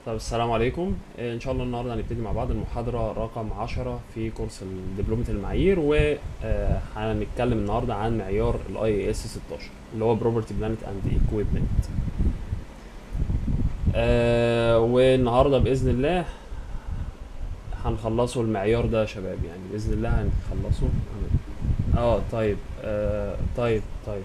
طب السلام عليكم آه، ان شاء الله النهارده هنبتدي مع بعض المحاضره رقم 10 في كورس دبلومه المعايير وهنتكلم النهارده عن معيار الاي اس 16 اللي هو بروبرتي بلانت اند ايكويبمنت والنهارده باذن الله هنخلصوا المعيار ده يا شباب يعني باذن الله هنخلصه اه طيب آه طيب طيب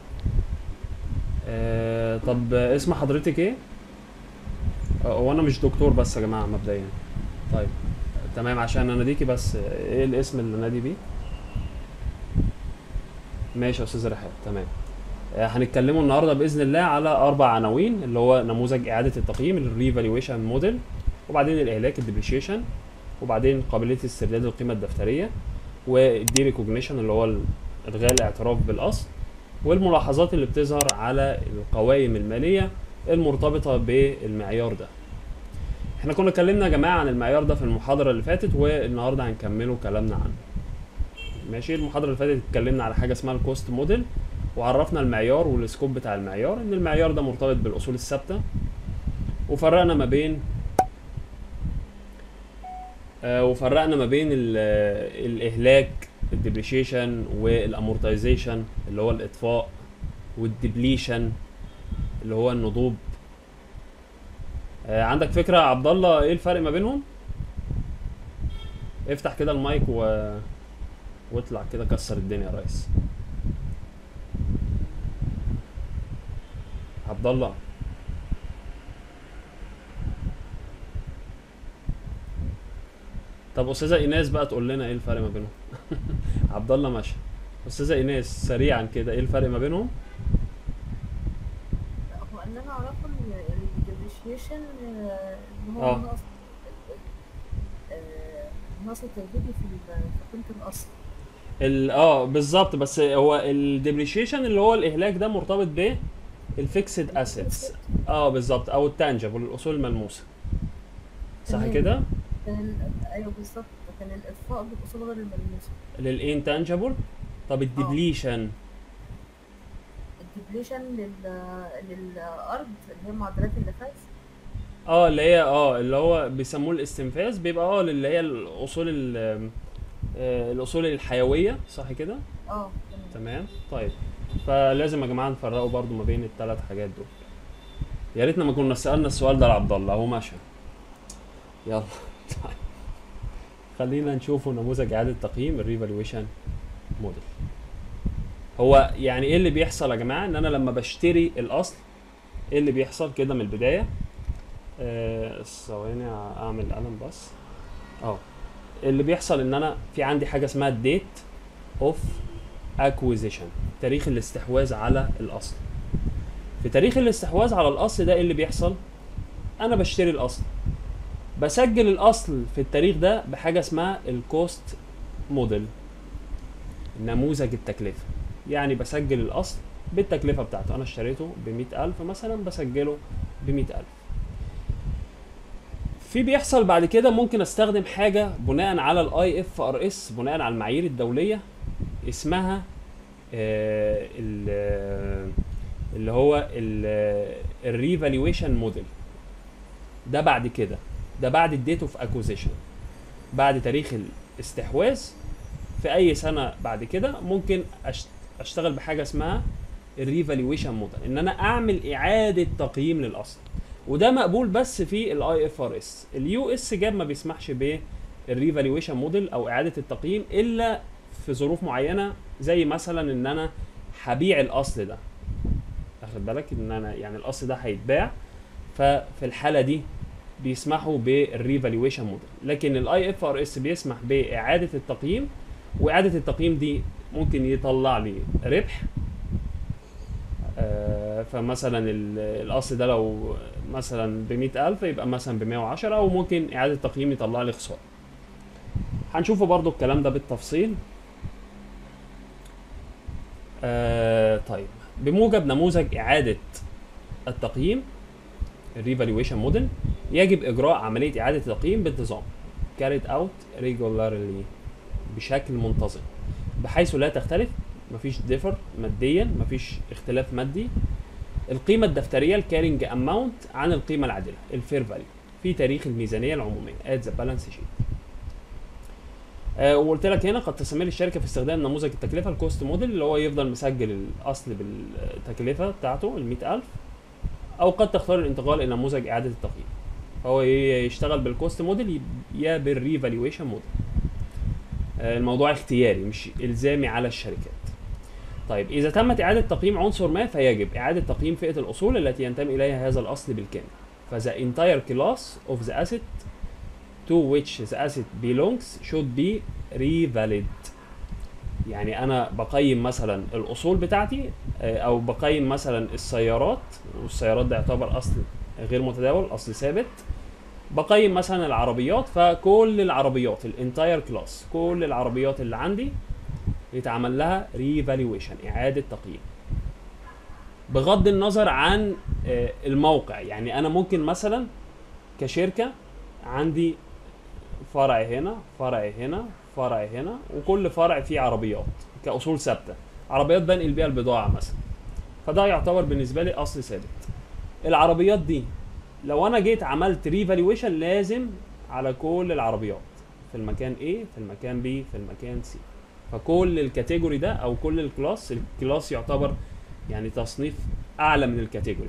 آه طب اسم حضرتك ايه هو انا مش دكتور بس يا جماعه مبدئيا طيب تمام عشان اناديكي بس ايه الاسم اللي نادي بيه ماشي يا استاذ رحاب تمام آه، هنتكلموا النهارده باذن الله على اربع عناوين اللي هو نموذج اعاده التقييم الريفالويشن موديل وبعدين الاهلاك الديبريشيشن وبعدين قابليه استرداد القيمه الدفتريه والدي ريكوجنيشن اللي هو الغاء الاعتراف بالاصل والملاحظات اللي بتظهر على القوائم الماليه المرتبطه بالمعيار ده احنا كنا اتكلمنا يا جماعه عن المعيار ده في المحاضره اللي فاتت والنهارده هنكمله كلامنا عنه ماشي المحاضره اللي فاتت اتكلمنا على حاجه اسمها الكوست موديل وعرفنا المعيار والسكوب بتاع المعيار ان المعيار ده مرتبط بالاصول الثابته وفرقنا ما بين آه وفرقنا ما بين ال- آه، الاهلاك الديبريشيشن والامورتايزيشن اللي هو الاطفاء والديبليشن اللي هو النضوب آه عندك فكره يا عبد الله ايه الفرق ما بينهم افتح كده المايك و... واطلع كده كسر الدنيا يا ريس عبد الله طب استاذه ايناس بقى تقول لنا ايه الفرق ما بينهم عبد الله ماشي استاذه ايناس سريعا كده ايه الفرق ما بينهم هو اللي انا اعرفه ان الديبريشيشن ان هو آه. نقص آه، نقص التجديدي في ال- في قيمه الاصل ال اه بالظبط بس هو الديبريشيشن اللي هو الاهلاك ده مرتبط ب الفيكسد اسيتس اه بالظبط او التانجبل الاصول الملموسه صح تمام. كده كان ال- ايوه بالظبط كان الاطفاء بالاصول غير الملموسه للانتانجبل طب الديبليشن الديبليشن لل للارض اللي هي معدلات النفاذ اه اللي هي اه اللي هو بيسموه الاستنفاذ بيبقى اه اللي هي الاصول ال- آه، الاصول الحيويه صح كده اه تمام تمام طيب فلازم يا جماعه نفرقوا برضو ما بين الثلاث حاجات دول يا ريتنا ما كنا سالنا السؤال ده لعبد الله اهو ماشي يلا طيب خلينا نشوفه نموذج اعاده تقييم الريفالويشن موديل هو يعني ايه اللي بيحصل يا جماعه ان انا لما بشتري الاصل ايه اللي بيحصل كده من البدايه آه، ثواني اعمل قلم بس اه اللي بيحصل ان انا في عندي حاجه اسمها الديت اوف acquisition تاريخ الاستحواذ على الاصل في تاريخ الاستحواذ على الاصل ده ايه اللي بيحصل انا بشتري الاصل بسجل الاصل في التاريخ ده بحاجه اسمها الكوست موديل نموذج التكلفه يعني بسجل الاصل بالتكلفه بتاعته انا اشتريته ب ألف مثلا بسجله ب ألف في بيحصل بعد كده ممكن استخدم حاجه بناء على الاي اف ار اس بناء على المعايير الدوليه اسمها آه، ال- آه، اللي هو الريفالويشن موديل ده بعد كده ده بعد الديت اوف اكوزيشن بعد تاريخ الاستحواذ في اي سنه بعد كده ممكن أشت- اشتغل بحاجه اسمها الريفالويشن موديل ان انا اعمل اعاده تقييم للاصل وده مقبول بس في الاي اف ار اس اليو اس جاب ما بيسمحش بالريفالويشن موديل او اعاده التقييم الا في ظروف معينه زي مثلا ان انا هبيع الاصل ده واخد بالك ان انا يعني الاصل ده هيتباع ففي الحاله دي بيسمحوا بالريفالويشن موديل لكن الاي اف ار اس بيسمح باعاده التقييم واعاده التقييم دي ممكن يطلع لي ربح آه، فمثلا ال- الاصل ده لو مثلا ب ألف يبقى مثلا ب 110 او ممكن اعاده التقييم يطلع لي خساره هنشوفه برضو الكلام ده بالتفصيل آه طيب بموجب نموذج إعادة التقييم الريفالويشن موديل يجب إجراء عملية إعادة التقييم بانتظام carried out regularly بشكل منتظم بحيث لا تختلف مفيش ديفر ماديا مفيش اختلاف مادي القيمة الدفترية الكارينج اماونت عن القيمة العادلة الفير فاليو في تاريخ الميزانيه العموميه at the balance sheet آه وقلت لك هنا قد تستمر الشركه في استخدام نموذج التكلفه الكوست موديل اللي هو يفضل مسجل الاصل بالتكلفه بتاعته ال 100000 او قد تختار الانتقال الى نموذج اعاده التقييم فهو يا يشتغل بالكوست موديل يا بالريفالويشن موديل آه الموضوع اختياري مش الزامي على الشركات طيب اذا تمت اعاده تقييم عنصر ما فيجب اعاده تقييم فئه الاصول التي ينتمي اليها هذا الاصل بالكامل فذا entire class of the asset to which the asset belongs should be revalid يعني انا بقيم مثلا الاصول بتاعتي آه، او بقيم مثلا السيارات والسيارات ده يعتبر اصل غير متداول اصل ثابت بقيم مثلا العربيات فكل العربيات الانتاير كلاس كل العربيات اللي عندي يتعمل لها ريفالويشن اعاده تقييم بغض النظر عن آه، الموقع يعني انا ممكن مثلا كشركه عندي فرع هنا فرع هنا فرع هنا وكل فرع فيه عربيات كاصول ثابته عربيات بنقل بيها البضاعه مثلا فده يعتبر بالنسبه لي اصل ثابت العربيات دي لو انا جيت عملت ريفالويشن لازم على كل العربيات في المكان A في المكان B في المكان C فكل الكاتيجوري ده او كل الكلاس الكلاس يعتبر يعني تصنيف اعلى من الكاتيجوري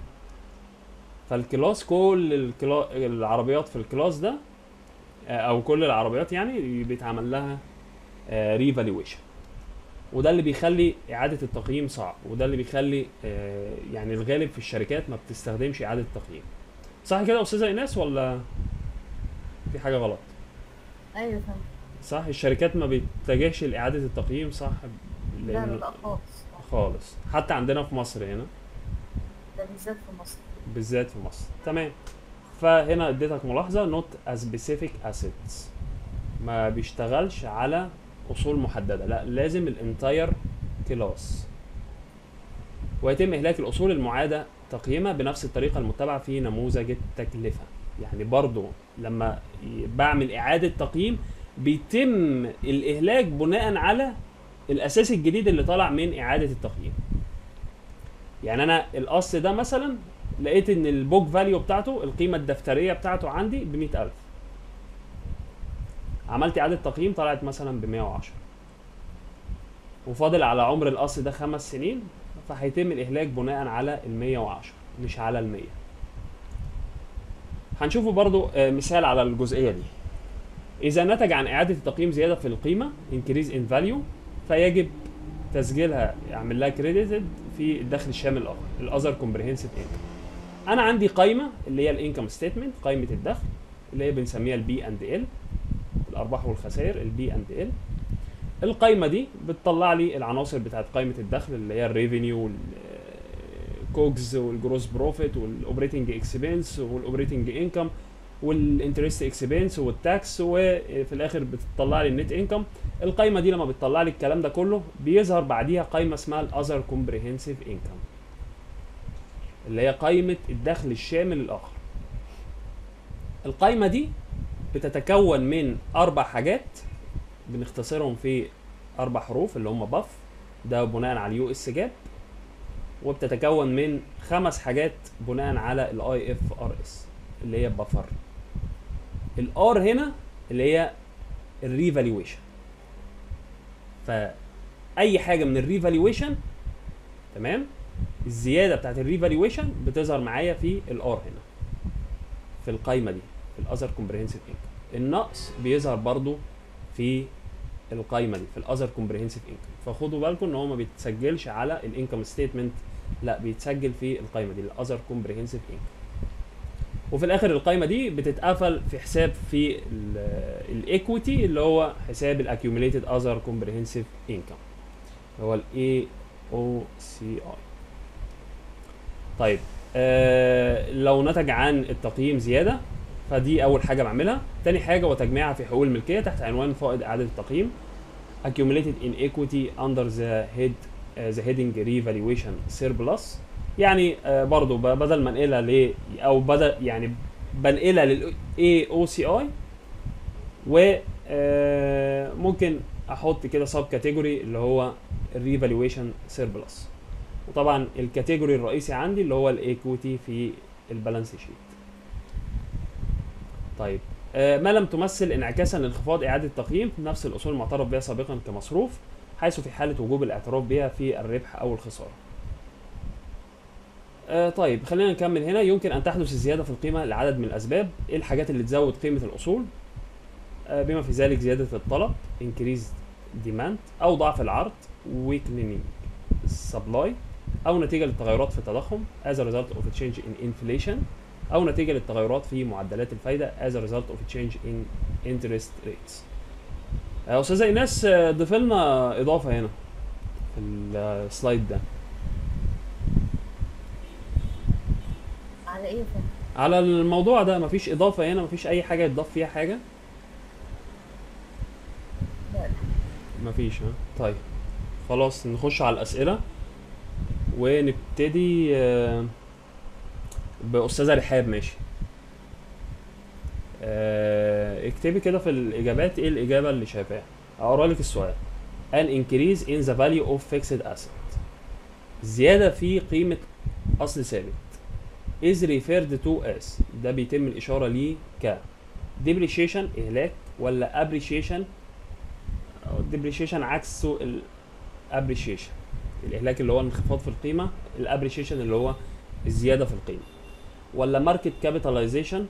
فالكلاس كل الكلا... العربيات في الكلاس ده آه، او كل العربيات يعني بيتعمل لها ريفالويشن وده اللي بيخلي اعاده التقييم صعب وده اللي بيخلي آه، يعني الغالب في الشركات ما بتستخدمش اعاده التقييم صح كده يا استاذه ايناس ولا في حاجه غلط ايوه فهمت صح الشركات ما بتتجهش لاعاده التقييم صح لا لا لان لا خالص خالص حتى عندنا في مصر هنا ده بالذات في مصر بالذات في مصر تمام فهنا اديتك ملاحظه not a specific assets ما بيشتغلش على اصول محدده لا لازم الانتاير كلاس ويتم اهلاك الاصول المعاده تقييمها بنفس الطريقه المتبعه في نموذج التكلفه يعني برضو لما ي- بعمل اعاده تقييم بيتم الاهلاك بناء على الاساس الجديد اللي طالع من اعاده التقييم يعني انا الاصل ده مثلا لقيت ان البوك فاليو بتاعته القيمه الدفتريه بتاعته عندي ب 100000 عملت اعاده تقييم طلعت مثلا ب 110 وفاضل على عمر الاصل ده خمس سنين فهيتم الاهلاك بناء على ال 110 مش على ال 100 هنشوفه برضو آه، مثال على الجزئيه دي اذا نتج عن اعاده التقييم زياده في القيمه increase in value فيجب تسجيلها يعمل لها كريديتد في الدخل الشامل الاخر الاذر كومبريهنسيف انكم انا عندي قائمه اللي هي الانكم ستيتمنت قائمه الدخل اللي هي بنسميها البي اند ال الارباح والخسائر البي اند ال القائمه دي بتطلع لي العناصر بتاعت قائمه الدخل اللي هي الريفينيو والكوجز والجروس بروفيت والاوبريتنج اكسبنس والاوبريتنج انكم والانترست اكسبنس والتاكس وفي الاخر بتطلع لي النت انكم القائمه دي لما بتطلع لي الكلام ده كله بيظهر بعديها قائمه اسمها الاذر كومبريهنسيف انكم اللي هي قائمه الدخل الشامل الاخر القائمه دي بتتكون من اربع حاجات بنختصرهم في اربع حروف اللي هم باف ده بناء على اليو اس جاب وبتتكون من خمس حاجات بناء على الاي اف ار اس اللي هي بفر الار هنا اللي هي الريفالويشن فاي حاجه من الريفالويشن تمام الزياده بتاعت الريفالويشن بتظهر معايا في الار هنا في القايمه دي في الاذر كومبريهنسيف انكم النقص بيظهر برضو في القايمه دي في الاذر كومبريهنسيف انكم فخدوا بالكم ان هو ما بيتسجلش على الانكم ستيتمنت لا بيتسجل في القايمه دي الاذر كومبريهنسيف انكم وفي الاخر القايمه دي بتتقفل في حساب في الايكويتي اللي هو حساب الاكيوميليتد اذر كومبريهنسيف انكم هو الاي او سي اي طيب آه لو نتج عن التقييم زياده فدي اول حاجه بعملها تاني حاجه وتجميعها في حقوق الملكيه تحت عنوان فائض اعاده التقييم accumulated in equity under the head uh, the heading revaluation surplus يعني آه برضو ب- بدل ما انقلها ل او بدل يعني بنقلها لل AOCI و آه ممكن احط كده سب كاتيجوري اللي هو الريفالويشن سيربلس وطبعا الكاتيجوري الرئيسي عندي اللي هو الايكويتي في البالانس شيت طيب آه، ما لم تمثل انعكاسا لانخفاض اعاده التقييم في نفس الاصول المعترف بها سابقا كمصروف حيث في حاله وجوب الاعتراف بها في الربح او الخساره آه، طيب خلينا نكمل هنا يمكن ان تحدث الزياده في القيمه لعدد من الاسباب ايه الحاجات اللي تزود قيمه الاصول آه، بما في ذلك زياده الطلب increased demand او ضعف العرض weakening supply او نتيجه للتغيرات في التضخم as a result of a change in inflation او نتيجه للتغيرات في معدلات الفايده as a result of a change in interest rates آه، استاذه ايناس آه، ضيف لنا اضافه هنا في السلايد ده على ايه فاهم على الموضوع ده مفيش اضافه هنا مفيش اي حاجه يتضاف فيها حاجه لا مفيش ها طيب خلاص نخش على الاسئله ونبتدي آه، باستاذه رحاب ماشي آه، اكتبي كده في الاجابات ايه الاجابه اللي شايفاها اقرا لك السؤال an increase in the value of fixed asset زياده في قيمه اصل ثابت is referred to as ده بيتم الاشاره ليه ك depreciation اهلاك ولا appreciation depreciation عكسه ال appreciation الاهلاك اللي هو انخفاض في القيمه الابريشيشن اللي هو الزياده في القيمه ولا ماركت كابيتاليزيشن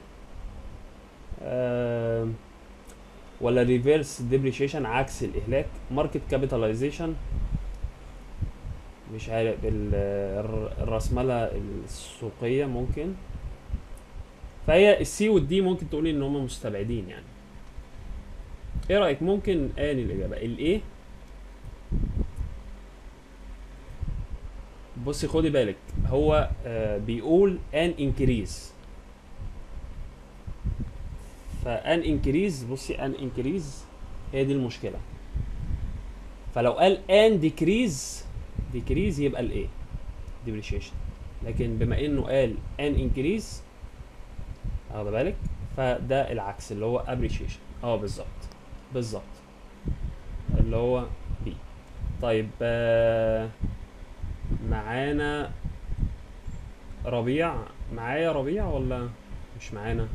ولا ريفيرس ديبريشيشن عكس الاهلاك ماركت كابيتاليزيشن مش عارف ال- الر- الراسمالة السوقية ممكن فهي السي والدي ممكن تقولي ان هم مستبعدين يعني ايه رأيك ممكن اني الاجابة الايه بصي خدي بالك هو آه بيقول ان انكريز فان انكريز بصي ان انكريز هي دي المشكله فلو قال ان ديكريز ديكريز يبقى الايه ديبريشيشن لكن بما انه قال ان انكريز واخد بالك فده العكس اللي هو ابريشيشن اه بالظبط بالظبط اللي هو بي طيب آه معانا ربيع معايا ربيع ولا مش معانا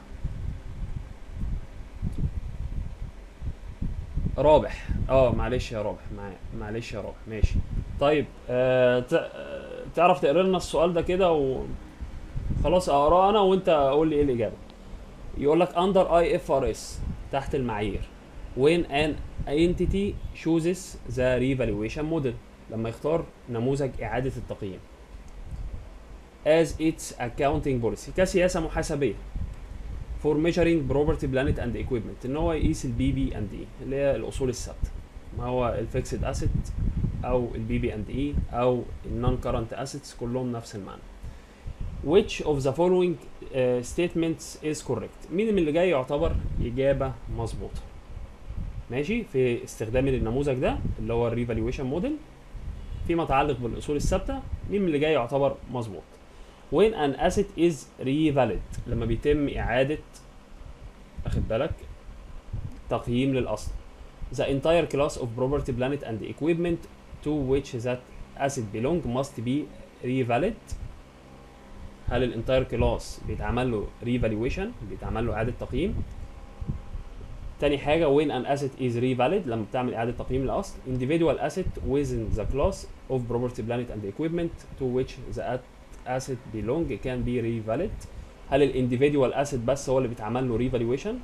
رابح اه معلش يا رابح معايا معلش يا رابح ماشي طيب آه ت- آه، تعرف تقرا لنا السؤال ده كده و خلاص اقراه انا وانت قول لي ايه الاجابه يقول لك اندر اي اف ار اس تحت المعايير when an entity chooses the revaluation model لما يختار نموذج إعادة التقييم as its accounting policy كسياسة محاسبية for measuring property planet and equipment ان هو يقيس البي بي اند اي اللي هي الاصول الثابته ما هو الفيكسد اسيت او البي بي اند اي او النون كارنت اسيتس كلهم نفس المعنى which of the following uh, statements is correct مين من اللي جاي يعتبر اجابه مظبوطه ماشي في استخدام النموذج ده اللي هو الريفالويشن موديل فيما يتعلق بالاصول الثابته مين من اللي جاي يعتبر مظبوط when an asset is revalid لما بيتم اعاده اخد بالك تقييم للاصل the entire class of property planet and equipment to which that asset belong must be revalid هل الانتاير كلاس بيتعمل له ريفالويشن بيتعمل له اعاده تقييم تاني حاجه when an asset is revalid لما بتعمل اعاده تقييم لاصل individual asset within the class of property planet and equipment to which the at- asset belong can be revalid هل الانديفيدوال اسيت بس هو اللي بيتعمل له ريفالويشن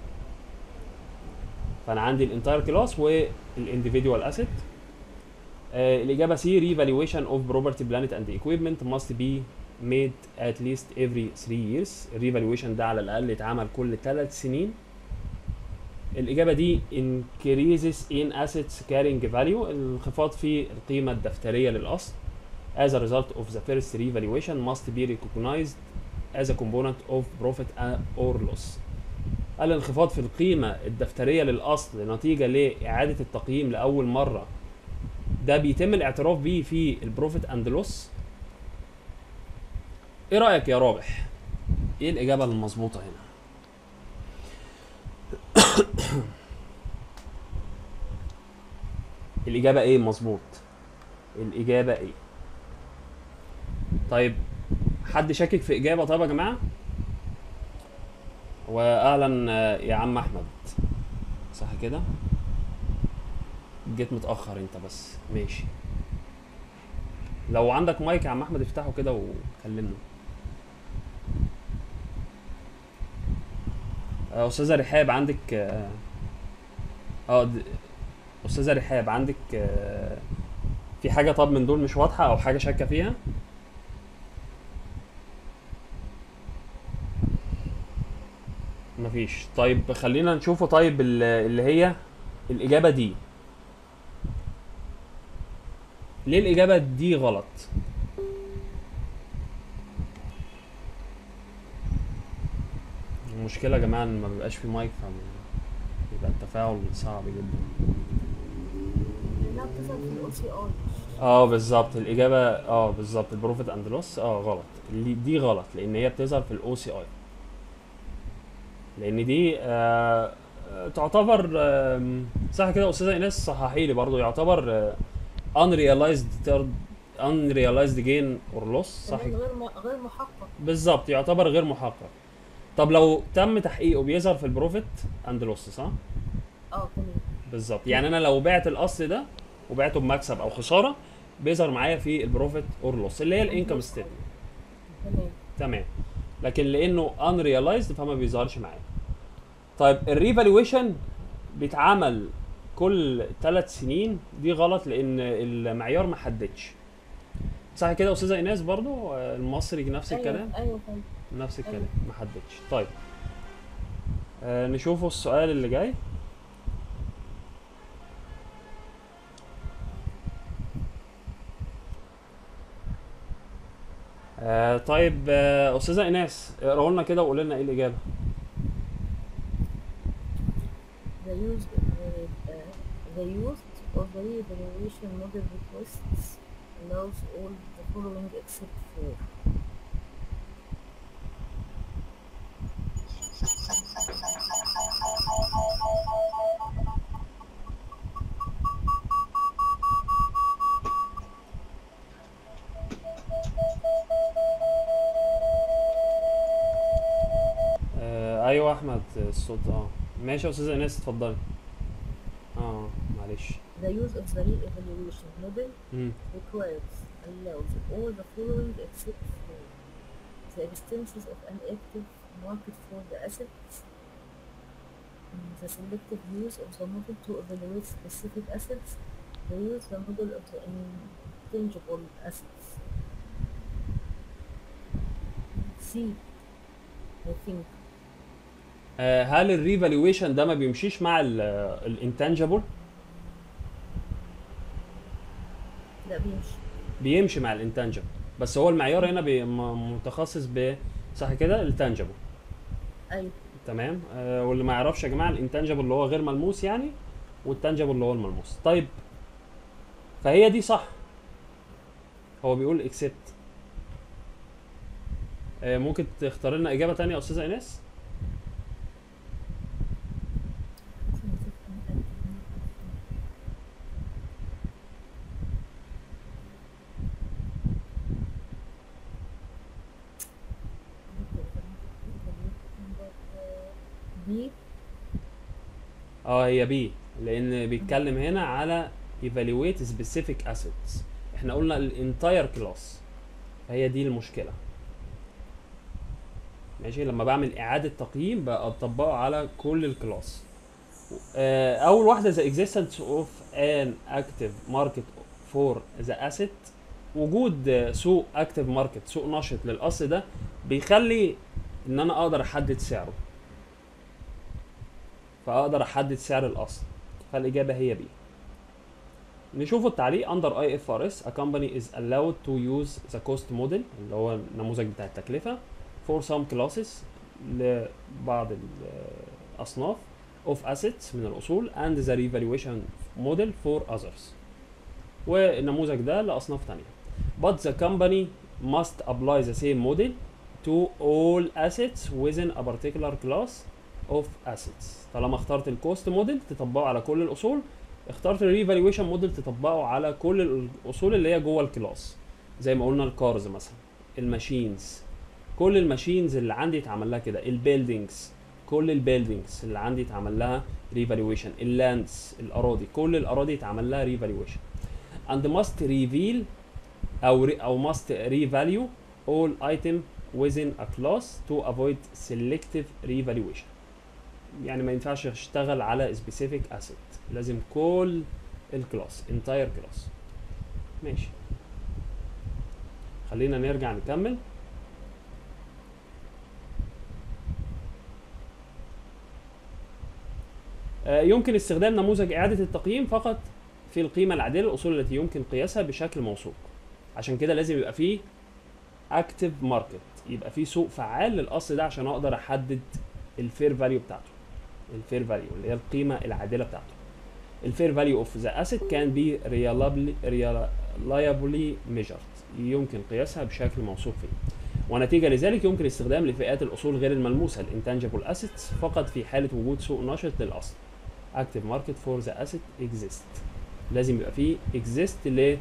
فانا عندي الانتاير كلاس والانديفيدوال اسيت آه الاجابه سي ريفالويشن اوف بروبرتي بلانت اند equipment must be made at least every 3 years الريفالويشن ده على الاقل يتعمل كل 3 سنين الاجابه دي increases in assets carrying value الانخفاض في القيمه الدفتريه للاصل as a result of the first revaluation must be recognized as a component of profit or loss الانخفاض في القيمة الدفترية للأصل نتيجة لإعادة التقييم لأول مرة ده بيتم الاعتراف بيه في البروفيت اند لوس ايه رأيك يا رابح ايه الإجابة المظبوطة هنا الإجابة ايه مظبوط الإجابة ايه طيب حد شاكك في إجابة طيب يا جماعة واهلا آه، يا عم احمد صح كده جيت متاخر انت بس ماشي لو عندك مايك يا عم احمد افتحه كده وكلمنا آه، استاذه رحاب عندك اه آه، د- استاذه رحاب عندك آه، في حاجه طب من دول مش واضحه او حاجه شاكه فيها مفيش طيب خلينا نشوفه طيب ال- اللي هي الإجابة دي ليه الإجابة دي غلط؟ المشكلة يا جماعة إن ما بيبقاش في مايك فبيبقى التفاعل صعب جدا لانها بتظهر في الاو سي اي اه بالظبط الإجابة اه بالظبط البروفيت اند لوس اه غلط اللي دي غلط لأن هي بتظهر في الأو سي اي لأن دي آه آه، تعتبر آم، صح كده يا أستاذة إيناس صححي لي برضه يعتبر آه unrealized third unrealized gain or loss صح كمان غير م... غير محقق بالظبط يعتبر غير محقق طب لو تم تحقيقه بيظهر في البروفيت اند لوس صح اه تمام بالظبط يعني انا لو بعت الاصل ده وبعته بمكسب او خساره بيظهر معايا في البروفيت اور لوس اللي هي الانكم ستيتمنت تمام تمام لكن لانه unrealized فما بيظهرش معايا طيب الريفالويشن بيتعمل كل ثلاث سنين دي غلط لان المعيار ما حددش صح كده يا استاذه ايناس برضو آه، المصري نفس الكلام ايوه ايوه فهمت نفس الكلام أيوة. ما حددش طيب آه نشوفوا السؤال اللي جاي آه طيب آه استاذه ايناس اقرا لنا كده وقول لنا ايه الاجابه The use of the, uh, the use of the reevaluation model requests allows all the following except for آه ايوه احمد الصوت اه ماشي يا استاذه ايناس اتفضلي اه معلش The use of the re-evaluation model مم. requires allows all the following except for the existence of an active market for the assets, mm, the selective use of the model to evaluate specific assets, the use the model of the intangible assets. C, I think. آه هل الريفالويشن ده ما بيمشيش مع الانتنجبل لا بيمشي بيمشي مع الانتنجبل بس هو المعيار هنا بي م- متخصص ب صح كده التنجبل أيوة تمام آه واللي ما يعرفش يا جماعه الانتنجبل اللي هو غير ملموس يعني والتنجبل اللي هو الملموس طيب فهي دي صح هو بيقول اكسبت آه ممكن تختار لنا اجابه تانية يا استاذه ايناس B اه هي بي لان بيتكلم هنا على evaluate specific assets احنا قلنا الانتاير كلاس فهي دي المشكله ماشي لما بعمل اعاده تقييم بطبقه على كل الكلاس آه، اول واحده the existence of an active market for the asset وجود آه، سوق active market سوق نشط للاصل ده بيخلي ان انا اقدر احدد سعره فاقدر احدد سعر الاصل فالاجابه هي بي نشوف التعليق under IFRS a company is allowed to use the cost model اللي هو النموذج بتاع التكلفة for some classes لبعض الأصناف of assets من الأصول and the revaluation model for others والنموذج ده لأصناف تانية but the company must apply the same model to all assets within a particular class of assets طالما اخترت الكوست موديل تطبقه على كل الاصول اخترت الريفالويشن موديل تطبقه على كل الاصول اللي هي جوه الكلاس زي ما قلنا الكارز مثلا الماشينز كل الماشينز اللي عندي اتعمل لها كده البيلدينجز كل البيلدينجز اللي عندي اتعمل لها ريفالويشن اللاندز الاراضي كل الاراضي اتعمل لها ريفالويشن and must reveal او re, او must revalue all item within a class to avoid selective revaluation يعني ما ينفعش اشتغل على specific asset لازم كل الكلاس entire class ماشي خلينا نرجع نكمل آه، يمكن استخدام نموذج إعادة التقييم فقط في القيمة العادلة للأصول التي يمكن قياسها بشكل موثوق عشان كده لازم يبقى فيه اكتف ماركت يبقى فيه سوق فعال للأصل ده عشان أقدر أحدد الفير فاليو بتاعته الفير فاليو اللي هي القيمة العادلة بتاعته الفير فاليو اوف ذا اسيت كان بي reliably measured يمكن قياسها بشكل موثوق فيه ونتيجة لذلك يمكن استخدام لفئات الأصول غير الملموسة الانتانجبل assets فقط في حالة وجود سوق نشط للأصل active market for the asset exist لازم يبقى فيه exist ل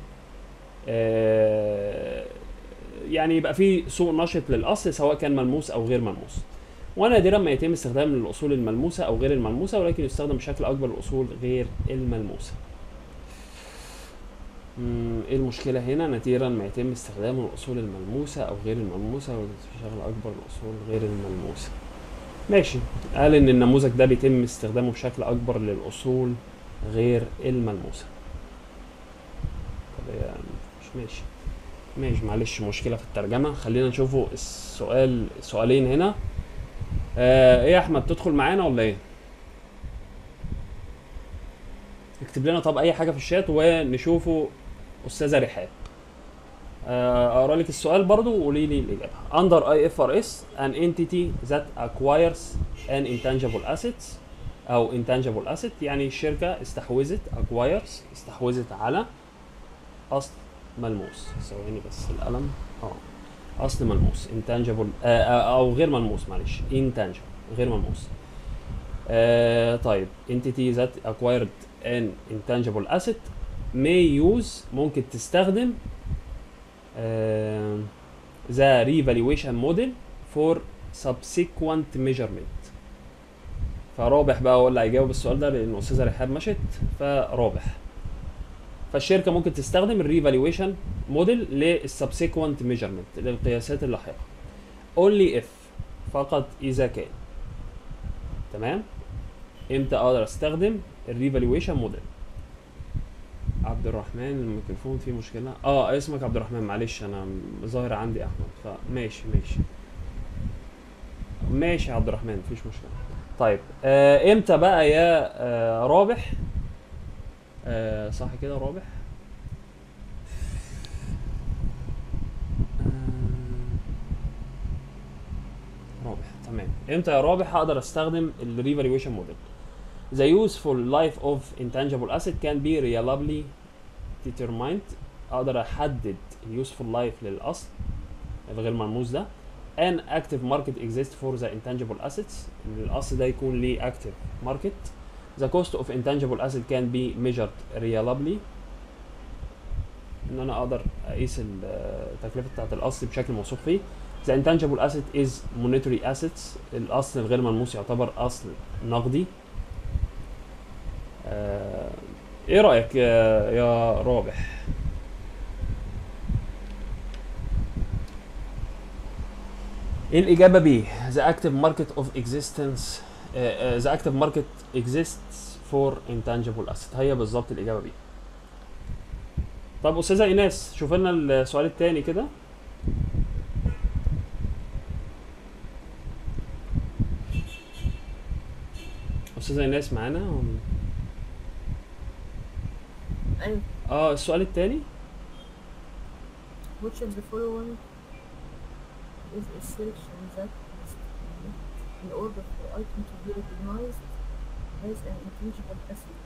آه، يعني يبقى فيه سوق نشط للأصل سواء كان ملموس أو غير ملموس ونادرا ما يتم استخدام الأصول الملموسة أو غير الملموسة ولكن يستخدم بشكل أكبر الأصول غير الملموسة مم، ايه المشكلة هنا نادرا ما يتم استخدام الأصول الملموسة أو غير الملموسة بشكل أكبر الأصول غير الملموسة ماشي قال إن النموذج ده بيتم استخدامه بشكل أكبر للأصول غير الملموسة طب هي مش ماشي ماشي معلش مشكلة في الترجمة خلينا نشوفوا السؤال سؤالين هنا آه ايه يا احمد تدخل معانا ولا ايه اكتب لنا طب اي حاجة في الشات ونشوفه استاذة رحاب آه، اقرا لك السؤال برضو وقولي لي الاجابه under IFRS an entity that acquires an intangible assets او intangible asset يعني الشركه استحوذت acquires استحوذت على اصل ملموس ثواني بس القلم اه اصل ملموس intangible آه آه، او غير ملموس معلش intangible غير ملموس آه طيب entity that acquired an intangible asset may use ممكن تستخدم آه the revaluation model for subsequent measurement فرابح بقى هو اللي هيجاوب السؤال ده لان استاذه رحاب مشت فرابح فالشركه ممكن تستخدم الريفالويشن موديل للسبسيكوينت ميجرمنت للقياسات اللاحقه only if فقط اذا كان تمام امتى اقدر استخدم الريفالويشن موديل عبد الرحمن الميكروفون فيه مشكله اه اسمك عبد الرحمن معلش انا ظاهر عندي احمد فماشي ماشي ماشي يا عبد الرحمن مفيش مشكله طيب آه امتى بقى يا آه رابح آه صح كده رابح آه، رابح تمام امتى يا رابح هقدر استخدم الريفالويشن موديل The useful life of intangible asset can be reliably determined اقدر احدد ال useful life للاصل الغير ملموس ده an active market exists for the intangible assets ان الاصل ده يكون ليه active market the cost of intangible asset can be measured reliably ان انا اقدر اقيس التكلفه بتاعت الاصل بشكل موثوق فيه the intangible asset is monetary assets الاصل الغير ملموس يعتبر اصل نقدي آه، ايه رايك يا يا رابح ايه الاجابه ب the active market of existence uh, uh, the active market exists for intangible asset هي بالظبط الاجابه ب طب استاذه ايناس شوف لنا السؤال الثاني كده استاذه ايناس معانا ولا- أيوة اه السؤال الثاني which of the following is a selection that in order for item to be recognized as an intangible asset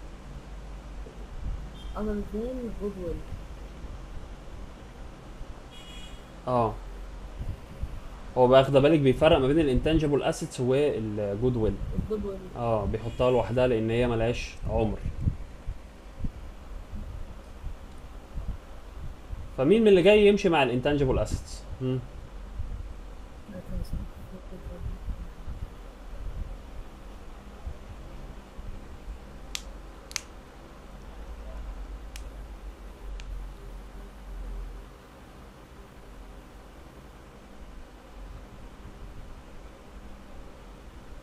other than goodwill اه هو بقى واخده بالك بيفرق ما بين الانتنجبل اسيتس والجود ويل الجودويل اه بيحطها لوحدها لان هي ملهاش عمر فمين من اللي جاي يمشي مع الانتنجبل اسيتس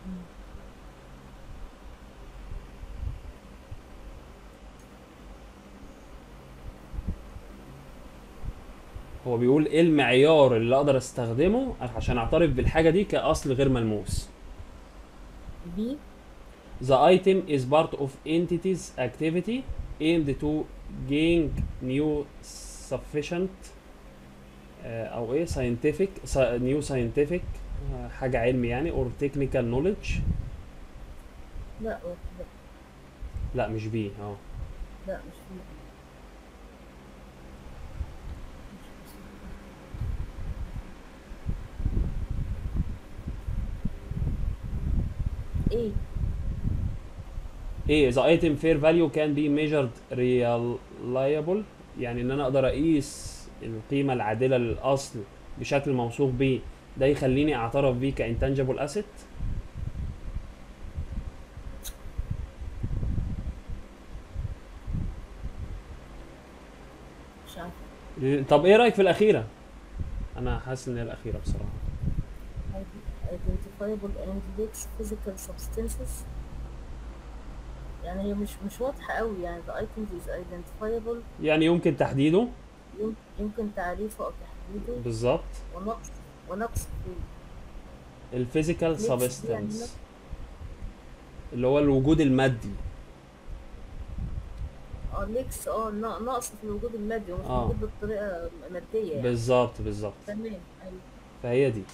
هو بيقول ايه المعيار اللي اقدر استخدمه عشان اعترف بالحاجه دي كاصل غير ملموس بي The item is part of entity's activity aimed to gain new sufficient آه، او ايه scientific sci- new scientific آه، حاجة علمي يعني or technical knowledge لا هو كده لا مش بي اه لا مش بي ايه ايه the item fair value can be measured reliable يعني ان انا اقدر اقيس القيمة العادلة للاصل بشكل موثوق بيه ده يخليني اعترف بيه كانتنجبل اسيت مش عارفه طب ايه رايك في الاخيره انا حاسس ان هي الاخيره بصراحه identifiable and leaks physical substances يعني هي مش مش واضحة قوي يعني the item is identifiable يعني يمكن تحديده يم- يمكن تعريفه أو تحديده بالظبط ونقص ونقص في الفيزيكال Leaks دي يعني سبستانس اللي هو الوجود المادي اه ليكس اه ن- نقص في الوجود المادي ومش آه. موجود بطريقة مادية يعني بالظبط بالظبط تمام أيوة فهي دي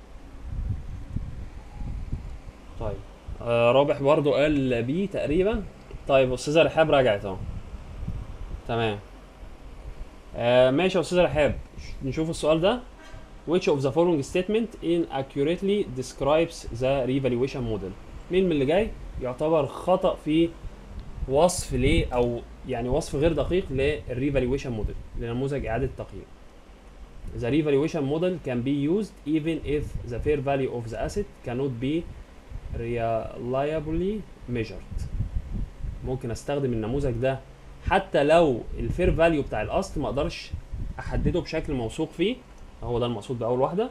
طيب آه رابح برضو قال بي تقريبا طيب استاذه رحاب رجعت اهو تمام آه ماشي يا استاذه رحاب ش- نشوف السؤال ده which of the following statement inaccurately describes the revaluation model مين من اللي جاي يعتبر خطأ في وصف ليه او يعني وصف غير دقيق للريفالويشن موديل لنموذج اعاده التقييم The revaluation model can be used even if the fair value of the asset cannot be reliably measured. ممكن استخدم النموذج ده حتى لو الفير فاليو بتاع الاصل ما اقدرش احدده بشكل موثوق فيه هو ده المقصود باول واحده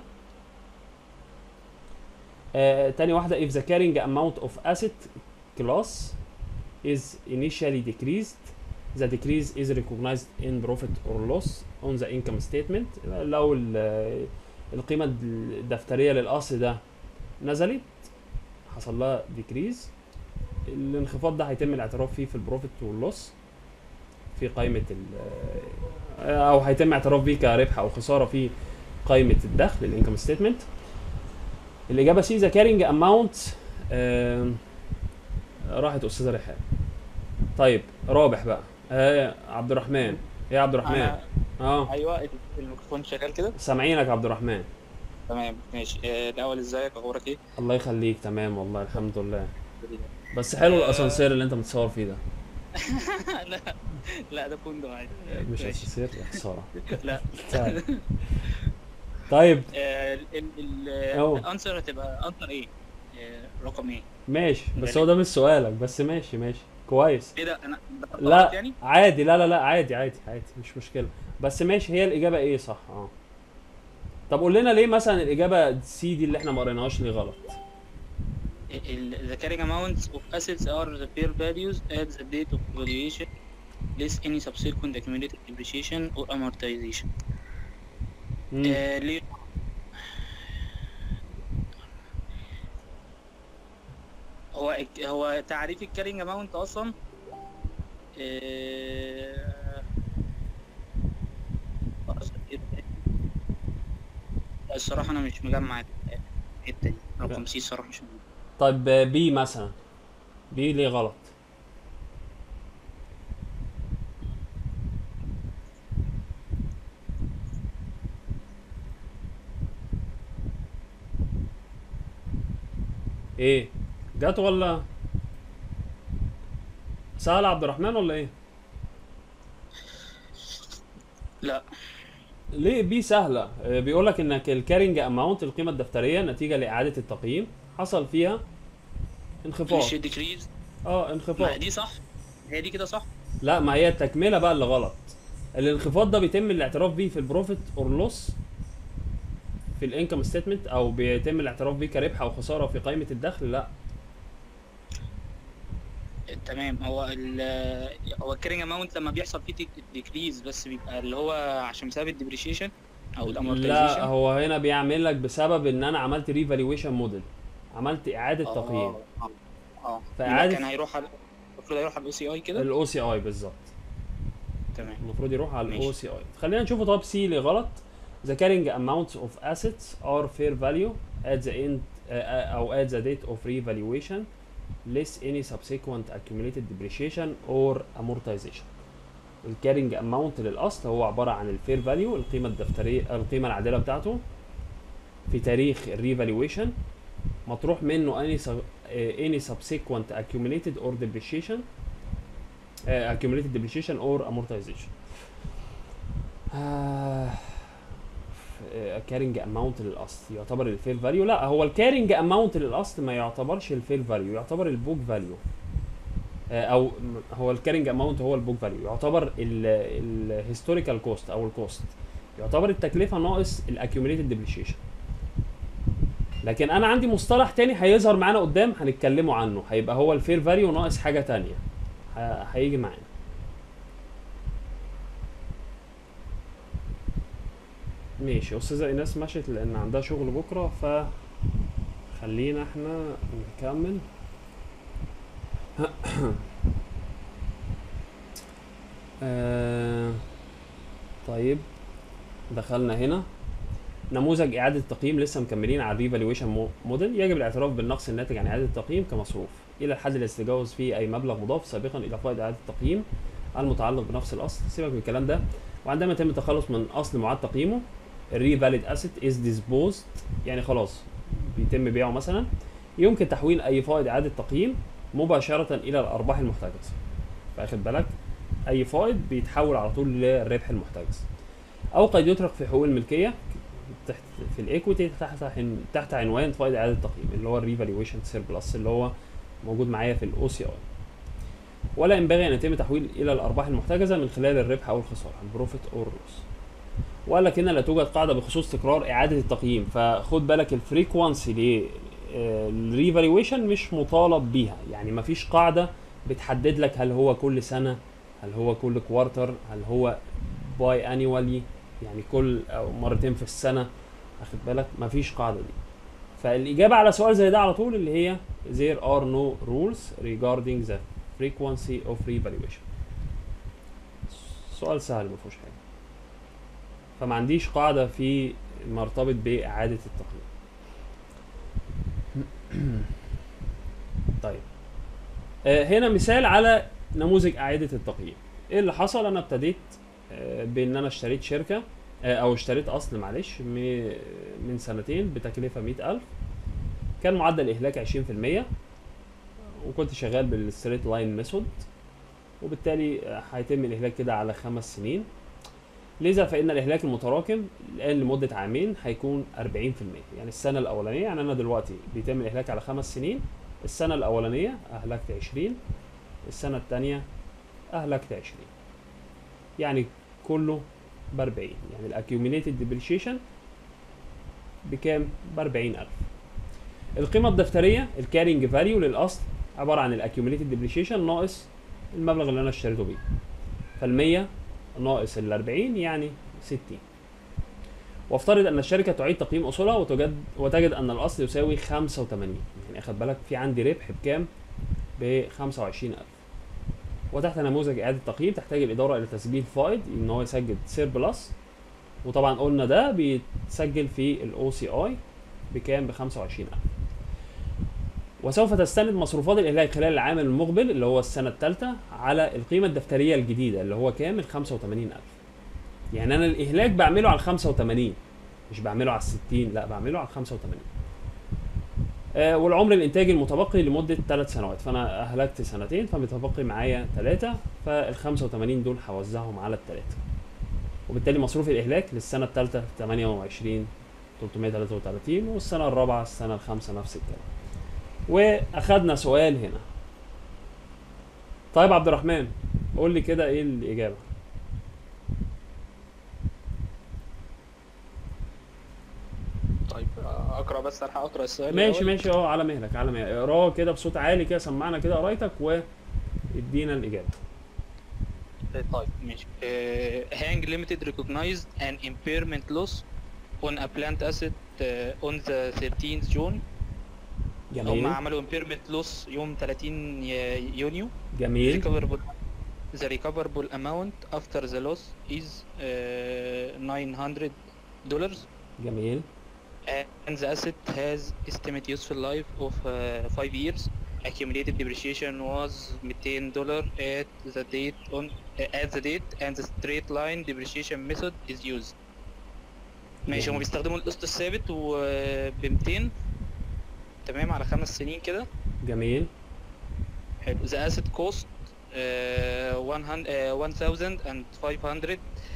آه، تاني واحده if the carrying amount of asset class is initially decreased the decrease is recognized in profit or loss on the income statement لو ال- القيمة الدفترية للأصل ده نزلت حصل لها decrease الانخفاض ده هيتم الاعتراف فيه في البروفيت واللوس في قائمة ال أو هيتم اعتراف بيه كربح أو خسارة في قائمة الدخل الانكم ستيتمنت الإجابة سي ذا كارينج أماونت راحت أستاذة رحاب طيب رابح بقى آه عبد الرحمن ايه يا عبد الرحمن أنا- اه ايوه الميكروفون شغال كده سامعينك يا عبد الرحمن تمام ماشي آه، الاول ازيك اخبارك ايه الله يخليك تمام والله الحمد لله بس حلو الاسانسير اللي انت متصور فيه ده لا لا ده فندق عادي مش ماشي. اسانسير يا خساره لا طيب. طيب آه، ال ال أهو. الانسر هتبقى انسر ايه آه، رقم ايه ماشي بس هو ده مش سؤالك بس ماشي ماشي كويس ايه ده انا ده غلط لا يعني عادي لا لا لا عادي عادي عادي مش مشكله بس ماشي هي الاجابه ايه صح اه طب قول لنا ليه مثلا الاجابه سي دي اللي احنا ما قريناهاش ليه غلط ال- the carrying amounts of assets are the fair values at the date of valuation less any subsequent accumulated depreciation or amortization مم. آه، ليه هو هو تعريف الكارينج اماونت اصلا آه، الصراحة أنا مش مجمع الحتة دي رقم سي الصراحة مش مجمع طيب آه، بي مثلا بي ليه غلط ايه جت ولا سهل عبد الرحمن ولا ايه لا ليه بي سهله آه، بيقول لك انك الكارينج اماونت القيمه الدفتريه نتيجه لاعاده التقييم حصل فيها انخفاض مش ديكريز اه ما انخفاض دي صح هي دي كده صح لا ما هي التكمله بقى اللي غلط الانخفاض ده بيتم الاعتراف بيه في البروفيت اور لوس في الانكم ستيتمنت او بيتم الاعتراف بيه كربح او خساره في قائمه الدخل لا تمام هو ال هو الكارينج اماونت لما بيحصل فيه ديكريز بس بيبقى اللي هو عشان بسبب الديبريشيشن او لا الامورتيزيشن هو هنا بيعمل لك بسبب ان انا عملت ريفالويشن موديل عملت اعاده تقييم اه اه فإعادة- يبقى كان هيروح على المفروض هيروح على الاو سي اي كده الاو سي اي بالظبط تمام المفروض يروح على ماشي. الاو سي اي خلينا نشوف طب سي اللي غلط the carrying amounts of assets are fair value at the end uh, او at the date of revaluation less any subsequent accumulated depreciation or amortization الكارينج اماونت للاصل هو عباره عن الفير فاليو القيمه الدفتريه القيمه العادله بتاعته في تاريخ الريفالويشن مطروح منه any sub- uh, any subsequent accumulated or depreciation uh, accumulated depreciation or amortization كارينج اماونت للاصل يعتبر الفير فاليو لا هو الكارينج اماونت للاصل ما يعتبرش الفير فاليو يعتبر البوك فاليو او م- هو الكارينج اماونت هو البوك فاليو يعتبر الهيستوريكال كوست او الكوست يعتبر التكلفه ناقص الاكيوميليتد ديبريشيشن لكن انا عندي مصطلح تاني هيظهر معانا قدام هنتكلموا عنه هيبقى هو الفير فاليو ناقص حاجه تانية ه- هيجي معانا ماشي استاذه ايناس مشت لان عندها شغل بكره ف خلينا احنا نكمل آه طيب دخلنا هنا نموذج اعاده التقييم لسه مكملين على الريفالويشن موديل يجب الاعتراف بالنقص الناتج عن اعاده التقييم كمصروف الى الحد الذي يتجاوز فيه اي مبلغ مضاف سابقا الى فائض اعاده التقييم المتعلق بنفس الاصل سيبك من الكلام ده وعندما يتم التخلص من اصل معاد تقييمه الري فاليد اسيت از ديسبوزد يعني خلاص بيتم بيعه مثلا يمكن تحويل اي فائض اعاده تقييم مباشره الى الارباح المحتجزه فاخد بالك اي فائض بيتحول على طول للربح المحتجز او قد يترك في حقوق الملكيه تحت في الايكويتي تحت عن- تحت عنوان فائض اعاده التقييم اللي هو الريفالويشن سيربلس اللي هو موجود معايا في الاو سي اي ولا ينبغي ان يتم تحويل الى الارباح المحتجزه من خلال الربح او الخساره البروفيت اور لوس وقال لك هنا لا توجد قاعده بخصوص تكرار اعاده التقييم فخد بالك الفريكوانسي للريفالويشن مش مطالب بيها يعني مفيش قاعده بتحدد لك هل هو كل سنه هل هو كل كوارتر هل هو باي انيوالي يعني كل او مرتين في السنه واخد بالك مفيش قاعده دي فالاجابه على سؤال زي ده على طول اللي هي there are no rules regarding the frequency of revaluation سؤال سهل ما فيهوش حاجه فما عنديش قاعده في مرتبط باعاده التقييم طيب آه، هنا مثال على نموذج اعاده التقييم ايه اللي حصل انا ابتديت آه، بان انا اشتريت شركه آه، او اشتريت اصل معلش م- من سنتين بتكلفه 100000 كان معدل اهلاك 20% وكنت شغال بالستريت لاين ميثود وبالتالي آه، هيتم الاهلاك كده على خمس سنين لذا فان الاهلاك المتراكم الان لمده عامين هيكون 40% يعني السنه الاولانيه يعني انا دلوقتي بيتم الاهلاك على خمس سنين السنه الاولانيه اهلكت 20 السنه الثانيه اهلكت 20 يعني كله ب 40 يعني الاكيوميليتد ديبريشيشن بكام؟ ب 40000 القيمه الدفتريه الكارينج فاليو للاصل عباره عن الاكيوميليتد ديبريشيشن ناقص المبلغ اللي انا اشتريته بيه فال 100 ناقص ال 40 يعني 60 وافترض ان الشركه تعيد تقييم اصولها وتجد وتجد ان الاصل يساوي 85 يعني اخد بالك في عندي ربح بكام؟ ب 25000 وتحت نموذج اعاده تقييم تحتاج الاداره الى تسجيل فائض ان هو يسجل سير بلس وطبعا قلنا ده بيتسجل في الاو سي اي بكام ب 25000 وسوف تستند مصروفات الاهلاك خلال العام المقبل اللي هو السنه الثالثه على القيمه الدفتريه الجديده اللي هو كام ال 85000 يعني انا الاهلاك بعمله على ال 85 مش بعمله على ال 60 لا بعمله على ال 85 آه والعمر الانتاجي المتبقي لمده ثلاث سنوات فانا اهلكت سنتين فمتبقي معايا ثلاثه فال 85 دول هوزعهم على الثلاثه وبالتالي مصروف الاهلاك للسنه الثالثه 28 333 والسنه الرابعه السنه الخامسه نفس الكلام واخدنا سؤال هنا طيب عبد الرحمن قول لي كده ايه الاجابه بسرعه بس الحق اقرا السؤال ماشي الأول. ماشي اه على مهلك على مهلك اقراه كده بصوت عالي كده سمعنا كده قرايتك وادينا الاجابه طيب ماشي uh, hang limited recognized an impairment loss on a plant asset uh, on the 13th June هم جميل عملوا impairment loss يوم 30 ي- يونيو جميل recoverable the recoverable amount after the loss is uh, 900 dollars جميل and the asset has estimate useful life of uh, 5 years accumulated depreciation was 200 dollar at the date on uh, at the date and the straight line depreciation method is used ماشي هم جميل. بيستخدموا القسط الثابت وب 200 تمام على خمس سنين كده جميل حلو the asset cost uh, 100 uh, 1500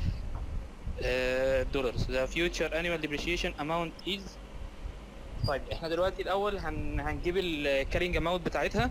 uh, dollars the future annual depreciation amount is طيب احنا دلوقتي الاول هن... هنجيب الكارينج اماونت بتاعتها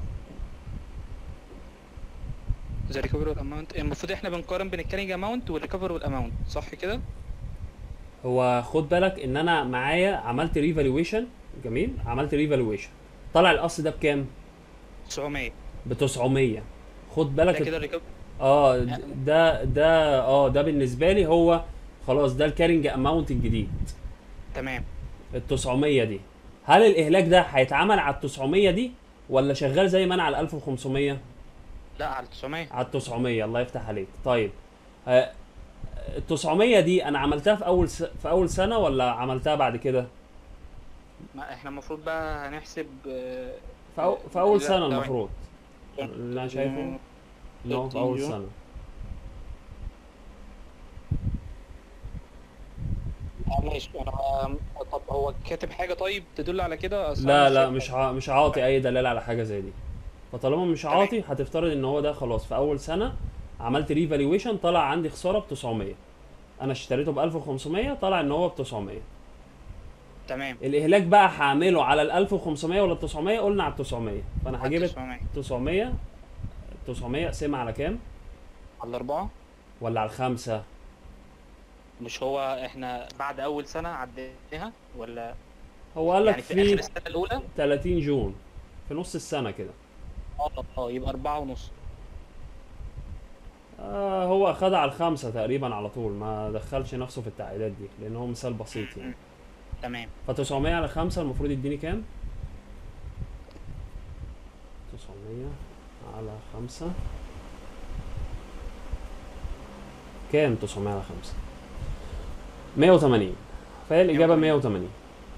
the recoverable amount المفروض احنا بنقارن بين الكارينج اماونت والريكفربل اماونت صح كده هو خد بالك ان انا معايا عملت ريفالويشن جميل عملت ريفالويشن طلع الاصل ده بكام 900 ب 900 خد ده بالك كده الريكفر اه د- ده ده اه ده بالنسبه لي هو خلاص ده الكارنج اماونت الجديد تمام ال 900 دي هل الاهلاك ده هيتعمل على ال 900 دي ولا شغال زي ما انا على ال 1500 لا على 900 على ال 900 الله يفتح عليك طيب آه، ال 900 دي انا عملتها في اول س... في اول سنه ولا عملتها بعد كده ما احنا المفروض بقى هنحسب آه، في, أو... في اول لا، سنه لا، المفروض اللي انا شايفه انه في اول 13 سنه آه، ماشي انا طب هو كاتب حاجه طيب تدل على كده أصل لا أنا لا مش مش ع... مش عاطي اي دلاله على حاجه زي دي فطالما مش تمام. عاطي هتفترض ان هو ده خلاص في اول سنه عملت ريفالويشن طلع عندي خساره ب 900 انا اشتريته ب 1500 طلع ان هو ب 900 تمام الاهلاك بقى هعمله على ال 1500 ولا ال 900 قلنا على ال 900 فانا هجيب ال 900 900 900 اقسمها على كام على الاربعه ولا على الخمسه مش هو احنا بعد اول سنه عديناها ولا هو قال لك يعني في اخر في السنه الاولى 30 جون في نص السنه كده اه اه يبقى أربعة ونص آه هو اخدها على الخمسه تقريبا على طول ما دخلش نفسه في التعقيدات دي لان هو مثال بسيط يعني تمام ف 900 على 5 المفروض يديني كام؟ 900 على 5 كام 900 على 5 180 فهي الإجابة 180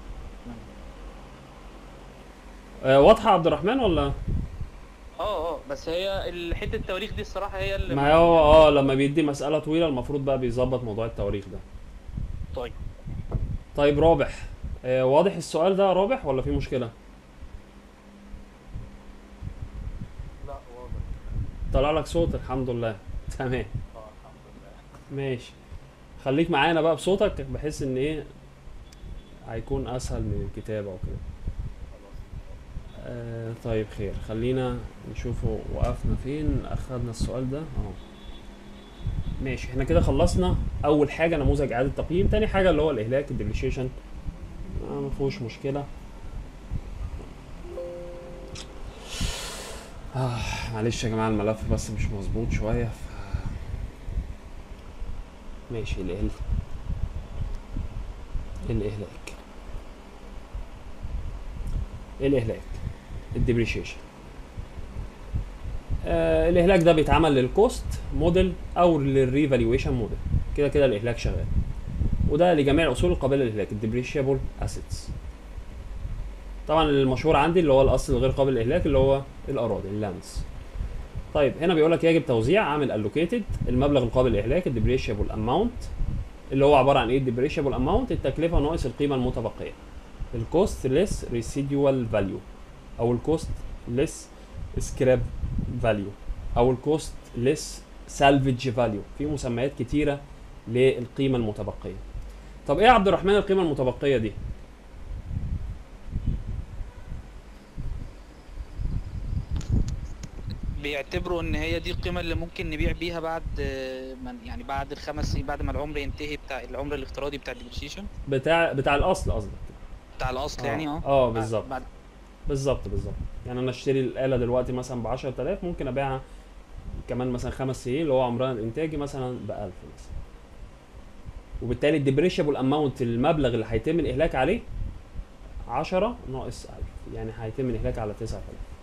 آه واضحة يا عبد الرحمن ولا؟ اه اه بس هي ال- حته التواريخ دي الصراحه هي اللي ما هو اه لما بيدي مسألة طويلة المفروض بقى بيظبط موضوع التواريخ ده طيب طيب رابح آه واضح السؤال ده يا رابح ولا في مشكلة؟ لا واضح طلع لك صوت الحمد لله تمام اه الحمد لله ماشي خليك معانا بقى بصوتك بحيث ان ايه هيكون اسهل من الكتابة وكده خلاص آه طيب خير خلينا نشوفه وقفنا فين اخدنا السؤال ده اه ماشي احنا كده خلصنا اول حاجة نموذج اعادة تقييم تاني حاجة اللي هو الاهلاك الديبريشيشن آه ما فيهوش مشكلة آه معلش يا جماعة الملف بس مش مظبوط شوية ف... ماشي الإهل الإهلاك الإهلاك الديبريشيشن آه الإهلاك ده بيتعمل للكوست موديل أو للريفالويشن موديل كده كده الإهلاك شغال وده لجميع الأصول القابلة للإهلاك الديبريشيبل أسيتس طبعا المشهور عندي اللي هو الأصل الغير قابل للإهلاك اللي هو الأراضي اللاندز طيب هنا بيقول لك يجب توزيع عامل الوكيتد المبلغ القابل للاهلاك الديبريشيبل اماونت اللي هو عباره عن ايه الديبريشيبل اماونت التكلفه ناقص القيمه المتبقيه الكوست ليس ريسيدوال فاليو او الكوست ليس سكراب فاليو او الكوست ليس سالفج فاليو في مسميات كتيره للقيمه المتبقيه طب ايه يا عبد الرحمن القيمه المتبقيه دي بيعتبروا ان هي دي القيمه اللي ممكن نبيع بيها بعد آه، من يعني بعد الخمس سنين بعد ما العمر ينتهي بتاع العمر الافتراضي بتاع الديبريشيشن بتاع بتاع الاصل قصدك بتاع الاصل آه. يعني اه اه بعد- بالظبط بعد بالظبط بالظبط يعني انا اشتري الاله دلوقتي مثلا ب 10000 ممكن ابيعها كمان مثلا خمس سنين اللي هو عمرها الانتاجي مثلا ب 1000 مثلا وبالتالي الديبريشابل اماونت المبلغ اللي هيتم الاهلاك عليه 10 ناقص 1000 يعني هيتم الاهلاك على 9000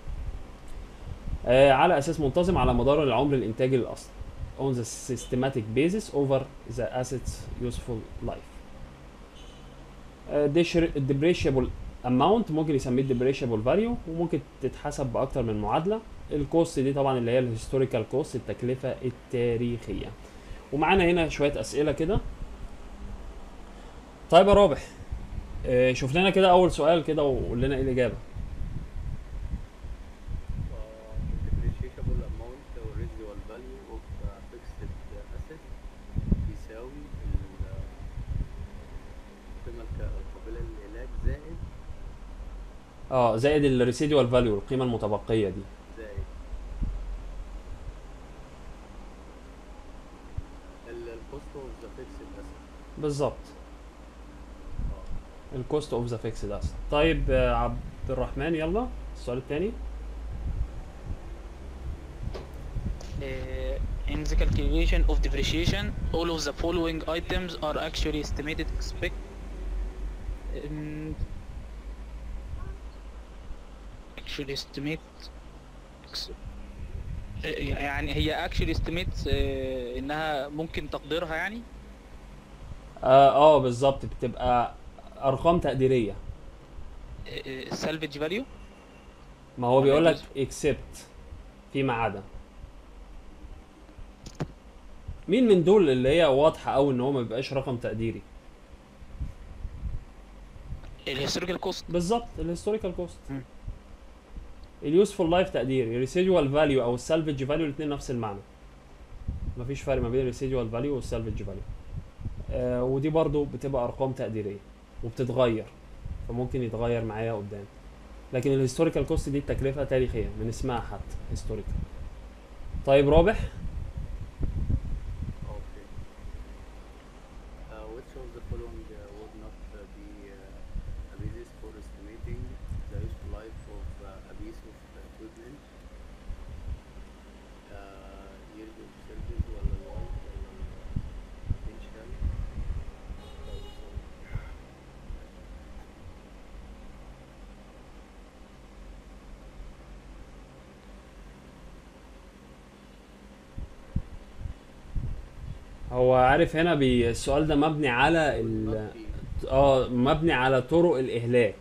آه على اساس منتظم على مدار العمر الانتاجي للاصل on the systematic basis over the asset's useful life depreciable amount ممكن يسميه depreciable value وممكن تتحسب باكتر من معادله الكوست دي طبعا اللي هي الهيستوريكال كوست التكلفه التاريخيه ومعانا هنا شويه اسئله كده طيب يا رابح آه، شوف لنا كده اول سؤال كده وقول لنا ايه الاجابه depreciable amount or residual value of uh, fixed asset بيساوي ال- القيمة الك- القابلة للعلاج زائد اه زائد الريسيدوال فاليو القيمه المتبقيه دي زائد الكوست اوف ذا فيكسد اسيت بالظبط الكوست اوف ذا فيكسد اسيت طيب آه، عبد الرحمن يلا السؤال الثاني Uh, in the calculation of depreciation, all of the following items are actually estimated expect. Um, actually estimate. ex- uh, يعني هي actually estimate uh, انها ممكن تقديرها يعني اه, آه بالظبط بتبقى ارقام تقديريه uh, uh, salvage value ما هو ولا بيقول لك يجوز؟ اكسبت فيما عدا مين من دول اللي هي واضحه قوي ان هو ما بيبقاش رقم تقديري الهيستوريكال كوست بالظبط الهيستوريكال كوست مم. اليوسفول لايف تقديري الريسيدوال فاليو او السالفج فاليو الاثنين نفس المعنى مفيش فرق ما بين الريسيدوال فاليو والسالفج فاليو آه ودي برضو بتبقى ارقام تقديريه وبتتغير فممكن يتغير معايا قدام لكن الهيستوريكال كوست دي التكلفه تاريخيه من اسمها حتى هيستوريكال طيب رابح Okay. Uh, which of the following uh, would not uh, be uh, a basis for estimating the useful life of uh, a piece of equipment? Uh, years of service ولا life ولا potential? هو عارف هنا بي السؤال ده مبني على ال Not be اه مبني على طرق الاهلاك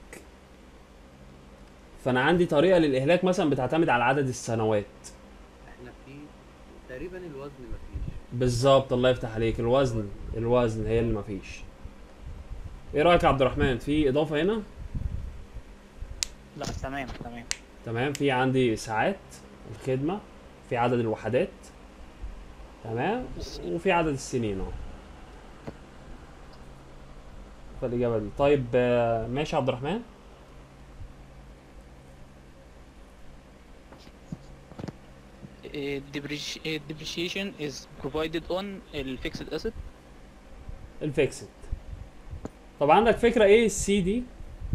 فانا عندي طريقه للاهلاك مثلا بتعتمد على عدد السنوات احنا في تقريبا الوزن مفيش بالظبط الله يفتح عليك الوزن الوزن هي اللي مفيش ايه رايك يا عبد الرحمن في اضافه هنا لا تمام تمام تمام في عندي ساعات الخدمه في عدد الوحدات تمام وفي عدد السنين اهو فالاجابه دي طيب آه، ماشي يا عبد الرحمن Uh, depreci- uh, depreciation is provided on ال fixed asset الفيكسد طب عندك فكره ايه السي دي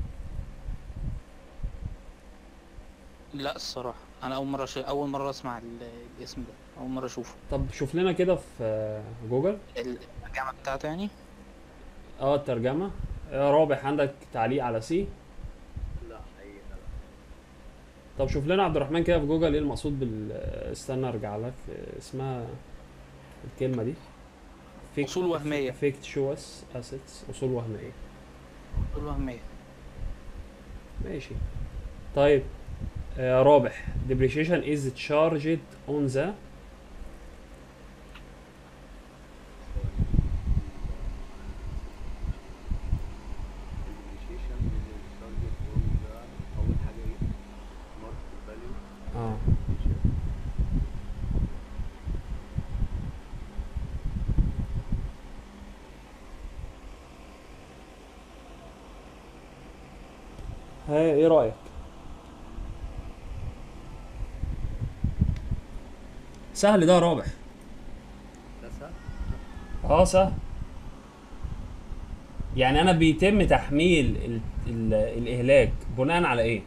لا الصراحة أنا أول مرة ش... أول مرة أسمع ال- الاسم ده أول مرة أشوفه طب شوف لنا كده في آه، جوجل الترجمة بتاعته يعني اه الترجمه آه، رابح عندك تعليق على سي لا حقيقة لا طب شوف لنا عبد الرحمن كده في جوجل ايه المقصود بال آه، استنى ارجع لك آه، اسمها الكلمه دي أصول وهمية. فيكتشوس اسيتس اصول وهميه كل وهمية ماشي طيب آه رابح depreciation is charged on the الانيشيشن التارجت اون ذا اول حاجه ايه ماركت فاليو اه ها ايه رايك سهل ده يا رابح ده سهل اه سهل يعني انا بيتم تحميل ال- ال- الاهلاك بناء على ايه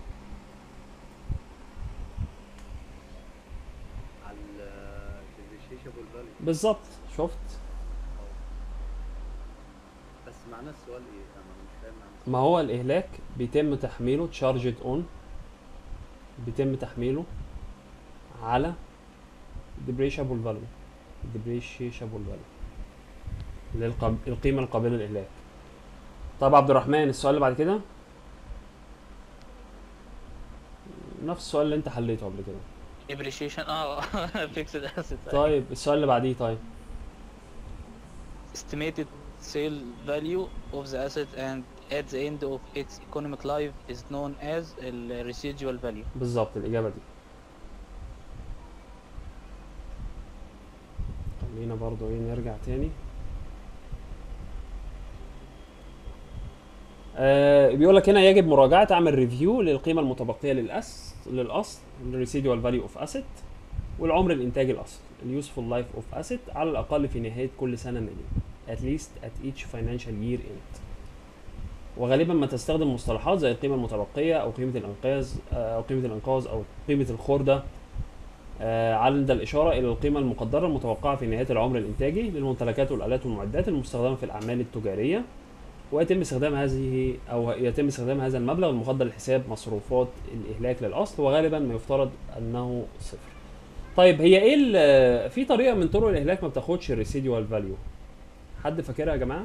على depreciable value بالظبط شفت بس معنى السؤال ايه انا مش فاهم معنى ما هو الاهلاك بيتم تحميله تشارجد اون بيتم تحميله على depreciable value depreciable value اللي هي القب- القيمة القابلة للإهلاك طب عبد الرحمن السؤال اللي بعد كده نفس السؤال اللي انت حليته قبل كده depreciation اه fixed asset طيب السؤال اللي بعديه طيب estimated sale value of the asset and at the end of its economic life is known as the residual value بالظبط الإجابة دي خلينا برضو ايه نرجع تاني آه بيقول لك هنا يجب مراجعة اعمل ريفيو للقيمة المتبقية للأس للأصل الريسيدوال فاليو اوف اسيت والعمر الإنتاجي الأصل اليوسفول لايف اوف اسيت على الأقل في نهاية كل سنة مالية at least at each financial year end وغالبا ما تستخدم مصطلحات زي القيمة المتبقية أو قيمة الإنقاذ آه، أو قيمة الإنقاذ أو قيمة الخردة آه، عند الإشارة إلى القيمة المقدرة المتوقعة في نهاية العمر الإنتاجي للممتلكات والآلات والمعدات المستخدمة في الأعمال التجارية ويتم استخدام هذه أو يتم استخدام هذا المبلغ المقدر لحساب مصروفات الإهلاك للأصل وغالبا ما يفترض أنه صفر. طيب هي إيه ال- في طريقة من طرق الإهلاك ما بتاخدش الريسيديوال فاليو حد فاكرها يا جماعة؟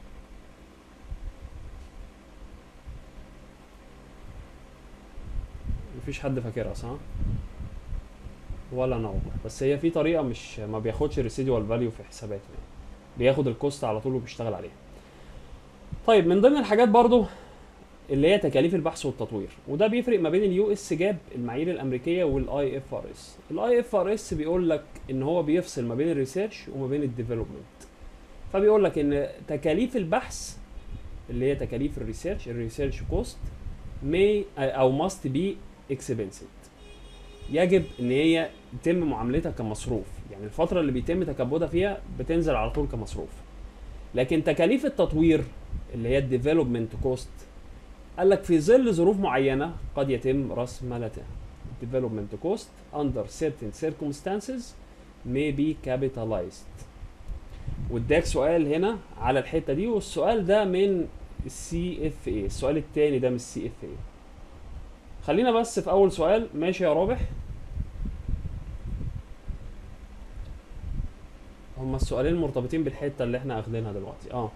مفيش حد فاكرها صح؟ ولا انا والله بس هي في طريقه مش ما بياخدش الريسيدوال فاليو في حساباته يعني بياخد الكوست على طول وبيشتغل عليها طيب من ضمن الحاجات برضو اللي هي تكاليف البحث والتطوير وده بيفرق ما بين اليو اس جاب المعايير الامريكيه والاي اف ار اس الاي اف ار اس بيقول لك ان هو بيفصل ما بين الريسيرش وما بين الديفلوبمنت فبيقول لك ان تكاليف البحث اللي هي تكاليف الريسيرش الريسيرش كوست may او must be expensive يجب ان هي يتم معاملتها كمصروف يعني الفتره اللي بيتم تكبدها فيها بتنزل على طول كمصروف لكن تكاليف التطوير اللي هي الديفلوبمنت كوست قال لك في ظل ظروف معينه قد يتم رسملتها development cost under certain circumstances may be capitalized واداك سؤال هنا على الحته دي والسؤال ده من السي اف اي السؤال الثاني ده من السي اف اي خلينا بس في اول سؤال ماشي يا رابح هما السؤالين مرتبطين بالحته اللي احنا اخدينها دلوقتي اه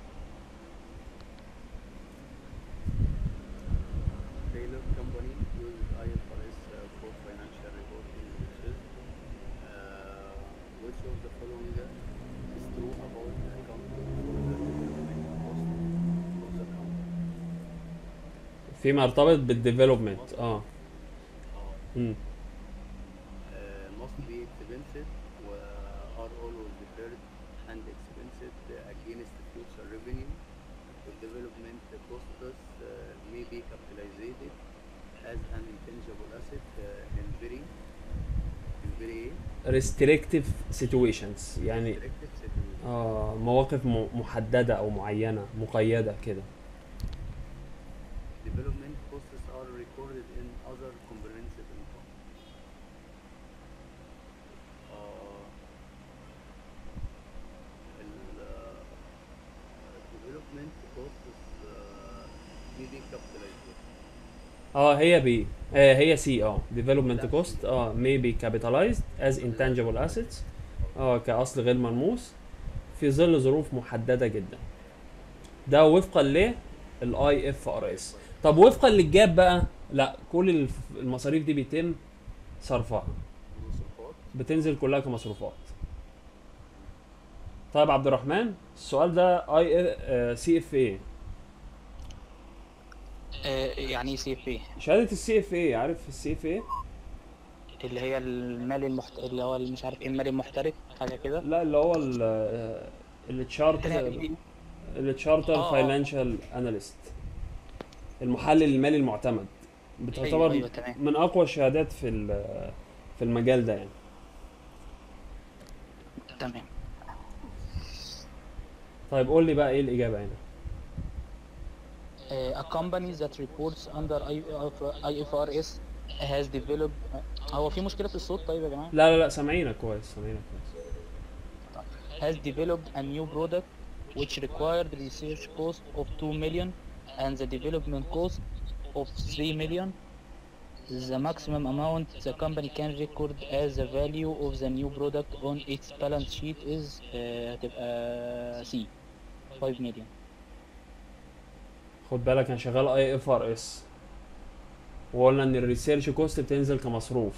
Taylor Company uses IFRS uh, for financial reporting purposes. Uh, which of the following is true about accounting for the development cost of the company? فيما يرتبط بالديفلوبمنت اه Uh, امم uh, must be expensive و- are always deferred and expensed against future revenue. The development costs uh, may be capitalized as an intangible asset uh, in very in very restrictive situations يعني restrictive situation. اه مواقف م- محدده او معينه مقيده كده Development costs are recorded in other comprehensive income. Uh, ال- uh, development costs uh, may be capitalized. اه هي بي آه هي سي اه development cost اه may be capitalized as intangible assets اه كأصل غير ملموس في ظل ظروف محددة جدا ده وفقا للاي اف ار اس طب وفقا للجاب بقى لا كل الف- المصاريف دي بيتم صرفها مصروفات بتنزل كلها كمصروفات طيب عبد الرحمن السؤال ده اي سي اف اي آه، يعني ايه سي اف اي شهادة السي اف اي عارف السي اف اي اللي هي المال المحت... اللي هو مش عارف ايه المال المحترف حاجه كده لا اللي هو التشارت التشارتر آه، آه. فاينانشال اناليست المحلل المالي المعتمد بتعتبر أيوة، تمام. من اقوى الشهادات في ال- في المجال ده يعني تمام طيب قول لي بقى ايه الاجابه هنا uh, a company that reports under IFRS has developed هو في مشكلة في الصوت طيب يا جماعة لا لا لا سامعينك كويس سامعينك كويس has developed a new product which required research cost of 2 million and the development cost of 3 million the maximum amount the company can record as the value of the new product on its balance sheet is uh, هتبقى C 5 million خد بالك انا شغال اي اف ار اس وقلنا ان الريسيرش كوست بتنزل كمصروف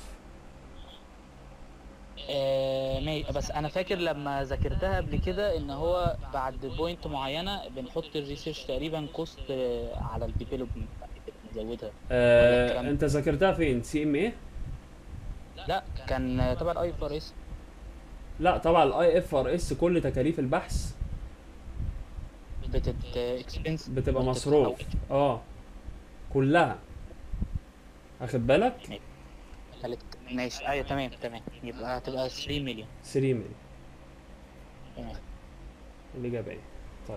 آه ماشي بس انا فاكر لما ذاكرتها قبل كده ان هو بعد بوينت معينه بنحط الريسيرش تقريبا كوست على الديفلوبمنت بنزودها آه الكلام ده. انت ذاكرتها فين سي ام ايه لا كان تبع الاي ار اس لا طبعا الاي اف ار اس كل تكاليف البحث بتت اكسبنس بتبقى مصروف اه كلها اخد بالك ماشي ايوه تمام تمام يبقى هتبقى 3 مليون 3 مليون تمام الاجابه ايه طيب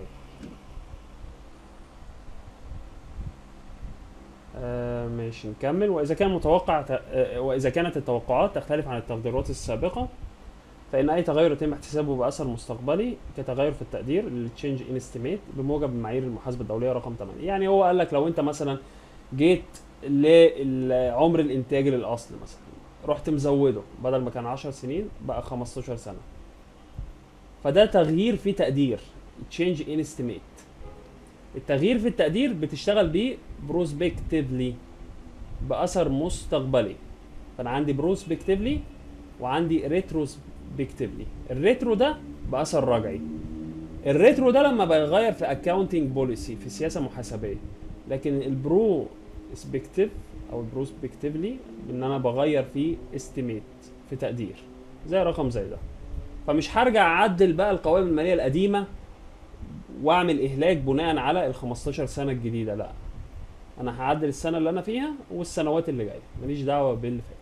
آه ماشي نكمل واذا كان متوقع ت... آه واذا كانت التوقعات تختلف عن التقديرات السابقه فان اي تغير يتم احتسابه باثر مستقبلي كتغير في التقدير التشينج ان استيميت بموجب معايير المحاسبه الدوليه رقم 8 يعني هو قال لك لو انت مثلا جيت لعمر الانتاج للاصل مثلا رحت مزوده بدل ما كان 10 سنين بقى 15 سنه فده تغيير في تقدير تشينج ان استيميت التغيير في التقدير بتشتغل بيه بروسبكتيفلي باثر مستقبلي فانا عندي بروسبكتيفلي وعندي ريتروسبكتيفلي الريترو ده باثر رجعي الريترو ده لما بغير في اكاونتنج بوليسي في سياسه محاسبيه لكن البرو سبكتيف او البروسبكتيفلي ان انا بغير في استيميت في تقدير زي رقم زي ده فمش هرجع اعدل بقى القوائم الماليه القديمه واعمل اهلاك بناء على ال 15 سنه الجديده لا انا هعدل السنه اللي انا فيها والسنوات اللي جايه ماليش دعوه باللي فات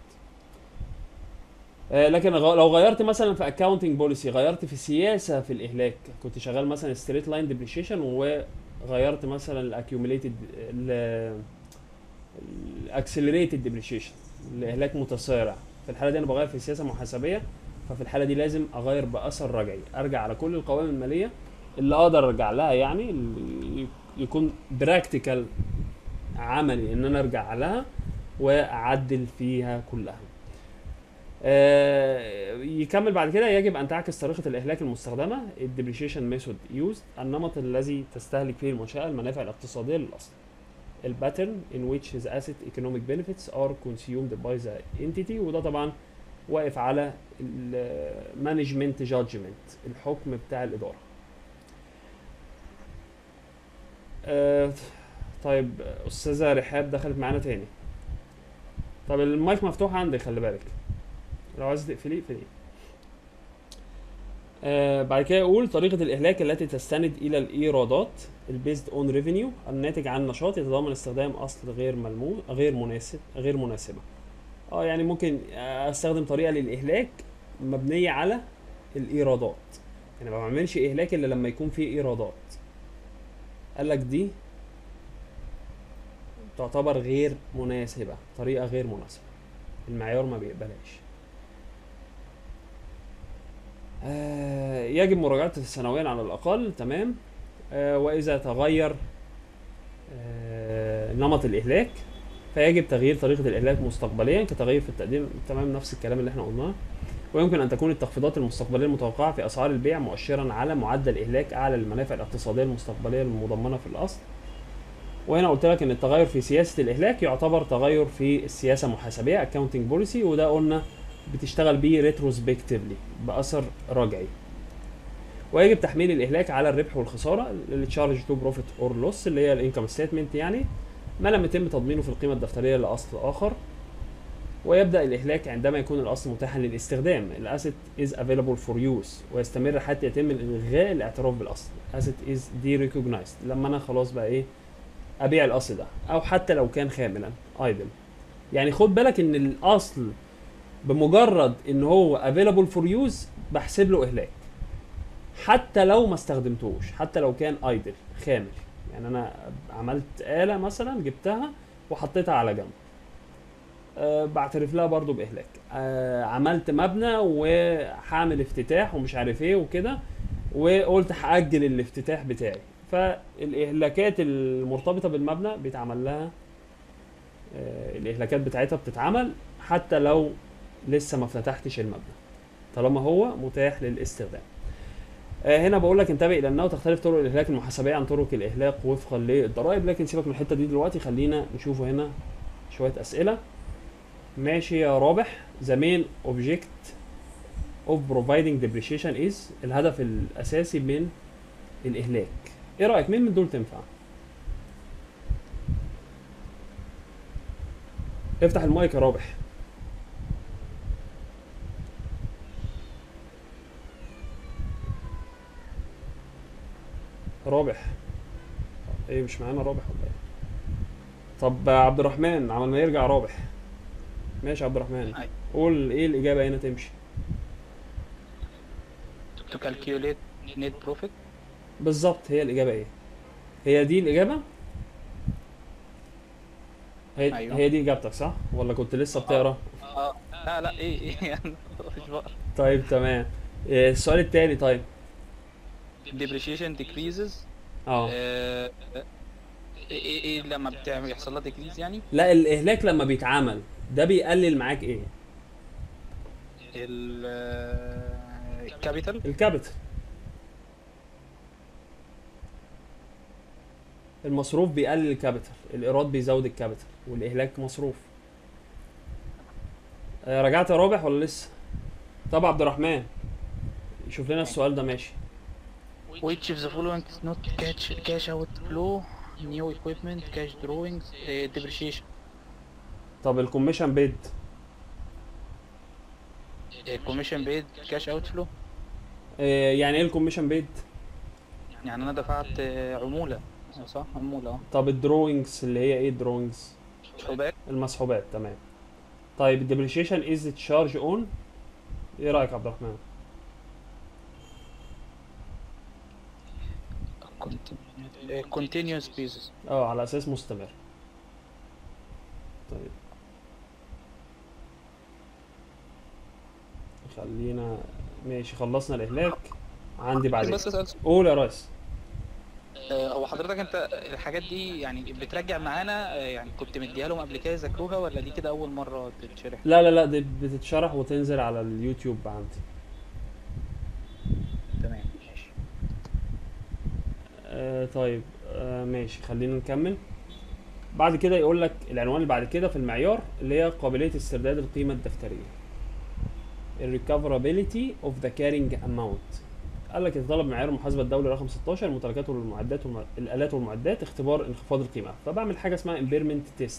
آه لكن غ- لو غيرت مثلا في اكاونتنج بوليسي غيرت في سياسه في الاهلاك كنت شغال مثلا ستريت لاين ديبريشيشن وغيرت مثلا الاكيوميليتد الاكسلريتد ديبريشيشن الاهلاك متسارع في الحاله دي انا بغير في سياسه محاسبيه ففي الحاله دي لازم اغير باثر رجعي ارجع على كل القوائم الماليه اللي اقدر ارجع لها يعني اللي يكون براكتيكال عملي ان انا ارجع لها واعدل فيها كلها آه، يكمل بعد كده يجب ان تعكس طريقه الاهلاك المستخدمه الديبريشيشن ميثود يوزد النمط الذي تستهلك فيه المنشاه المنافع الاقتصاديه للاصل الباترن in which his asset economic benefits are consumed by the entity وده طبعا واقف على المانجمنت جادجمنت الحكم بتاع الاداره آه، طيب استاذه رحاب دخلت معانا تاني طب المايك مفتوح عندي خلي بالك لو عايز تقفليه اقفليه آه بعد كده يقول طريقة الإهلاك التي تستند إلى الإيرادات البيزد اون ريفينيو الناتج عن نشاط يتضمن استخدام أصل غير ملموس غير مناسب غير مناسبة. اه يعني ممكن أستخدم طريقة للإهلاك مبنية على الإيرادات. يعني ما بعملش إهلاك إلا لما يكون في إيرادات. قال لك دي تعتبر غير مناسبة، طريقة غير مناسبة. المعيار ما بيقبلهاش. آه، يجب مراجعة سنويا على الأقل تمام آه، وإذا تغير آه، نمط الإهلاك فيجب تغيير طريقة الإهلاك مستقبليا كتغيير في التقدير تمام نفس الكلام اللي احنا قلناه ويمكن أن تكون التخفيضات المستقبلية المتوقعة في أسعار البيع مؤشرا على معدل إهلاك أعلى للمنافع الاقتصادية المستقبلية المضمنة في الأصل وهنا قلت لك ان التغير في سياسه الاهلاك يعتبر تغير في السياسه المحاسبيه اكاونتنج بوليسي وده قلنا بتشتغل بيه ريتروسبكتيفلي باثر رجعي ويجب تحميل الاهلاك على الربح والخساره التشارج تو بروفيت اور لوس اللي هي الانكم ستيتمنت يعني ما لم يتم تضمينه في القيمه الدفتريه لاصل اخر ويبدا الاهلاك عندما يكون الاصل متاحا للاستخدام الاسيت از افيلابل فور يوز ويستمر حتى يتم الغاء الاعتراف بالاصل اسيت از دي ريكوجنايزد لما انا خلاص بقى ايه ابيع الاصل ده او حتى لو كان خاملا ايدل يعني خد بالك ان الاصل بمجرد ان هو افيلابل فور يوز بحسب له اهلاك حتى لو ما استخدمتوش حتى لو كان ايدل خامل يعني انا عملت آلة مثلا جبتها وحطيتها على جنب أه بعترف لها برضو بإهلاك أه عملت مبنى وهعمل افتتاح ومش عارف ايه وكده وقلت هأجل الافتتاح بتاعي فالإهلاكات المرتبطة بالمبنى بيتعمل لها أه الإهلاكات بتاعتها بتتعمل حتى لو لسه ما فتحتش المبنى طالما هو متاح للاستخدام آه، هنا بقول لك انتبه الى انه تختلف طرق الاهلاك المحاسبيه عن طرق الاهلاك وفقا للضرائب لكن سيبك من الحته دي دلوقتي خلينا نشوفه هنا شويه اسئله ماشي يا رابح the main object of providing depreciation is الهدف الاساسي من الاهلاك ايه رايك مين من دول تنفع افتح المايك يا رابح رابح ايه مش معانا رابح ولا ايه طب عبد الرحمن عمل ما يرجع رابح ماشي يا عبد الرحمن أي. قول ايه الاجابه هنا تمشي to calculate net profit بالظبط هي الاجابه ايه هي دي الاجابه هي, أيوة. هي دي اجابتك صح ولا كنت لسه بتقرا اه لا لا ايه ايه يعني مش بقى طيب تمام إيه السؤال التاني طيب depreciation decreases اه آه، ايه ايه لما بتعمل يحصل لها decrease يعني لا الاهلاك لما بيتعمل ده بيقلل معاك ايه ال الكابيتال الكابيتال المصروف بيقلل الكابيتال الايراد بيزود الكابيتال والاهلاك مصروف آه، رجعت يا رابح ولا لسه طب عبد الرحمن شوف لنا السؤال ده ماشي which of the following is not cash cash outflow new equipment cash drawings uh, depreciation طب الكوميشن بيد uh, commission paid cash outflow آه، يعني ايه الكوميشن بيد يعني انا دفعت آه، عمولة صح عمولة اه طب الدروينجز اللي هي ايه الدروينجز حبات المسحوبات تمام طيب الديبريشيشن از تشارج اون ايه رايك يا عبد الرحمن continuous basis اه على اساس مستمر طيب خلينا ماشي خلصنا الاهلاك عندي بعد بس اسال سؤال. قول يا ريس آه، هو حضرتك انت الحاجات دي يعني بترجع معانا آه، يعني كنت مديها لهم قبل كده يذاكروها ولا دي كده اول مره تتشرح لا لا لا دي بتتشرح وتنزل على اليوتيوب عندي تمام ماشي آه طيب آه ماشي خلينا نكمل بعد كده يقول لك العنوان اللي بعد كده في المعيار اللي هي قابلية استرداد القيمة الدفترية الريكفرابيلتي اوف ذا كارينج اماونت قال لك يتطلب معيار المحاسبة الدولي رقم 16 الممتلكات والمعدات والم... الآلات والمعدات اختبار انخفاض القيمة فبعمل حاجة اسمها امبيرمنت تيست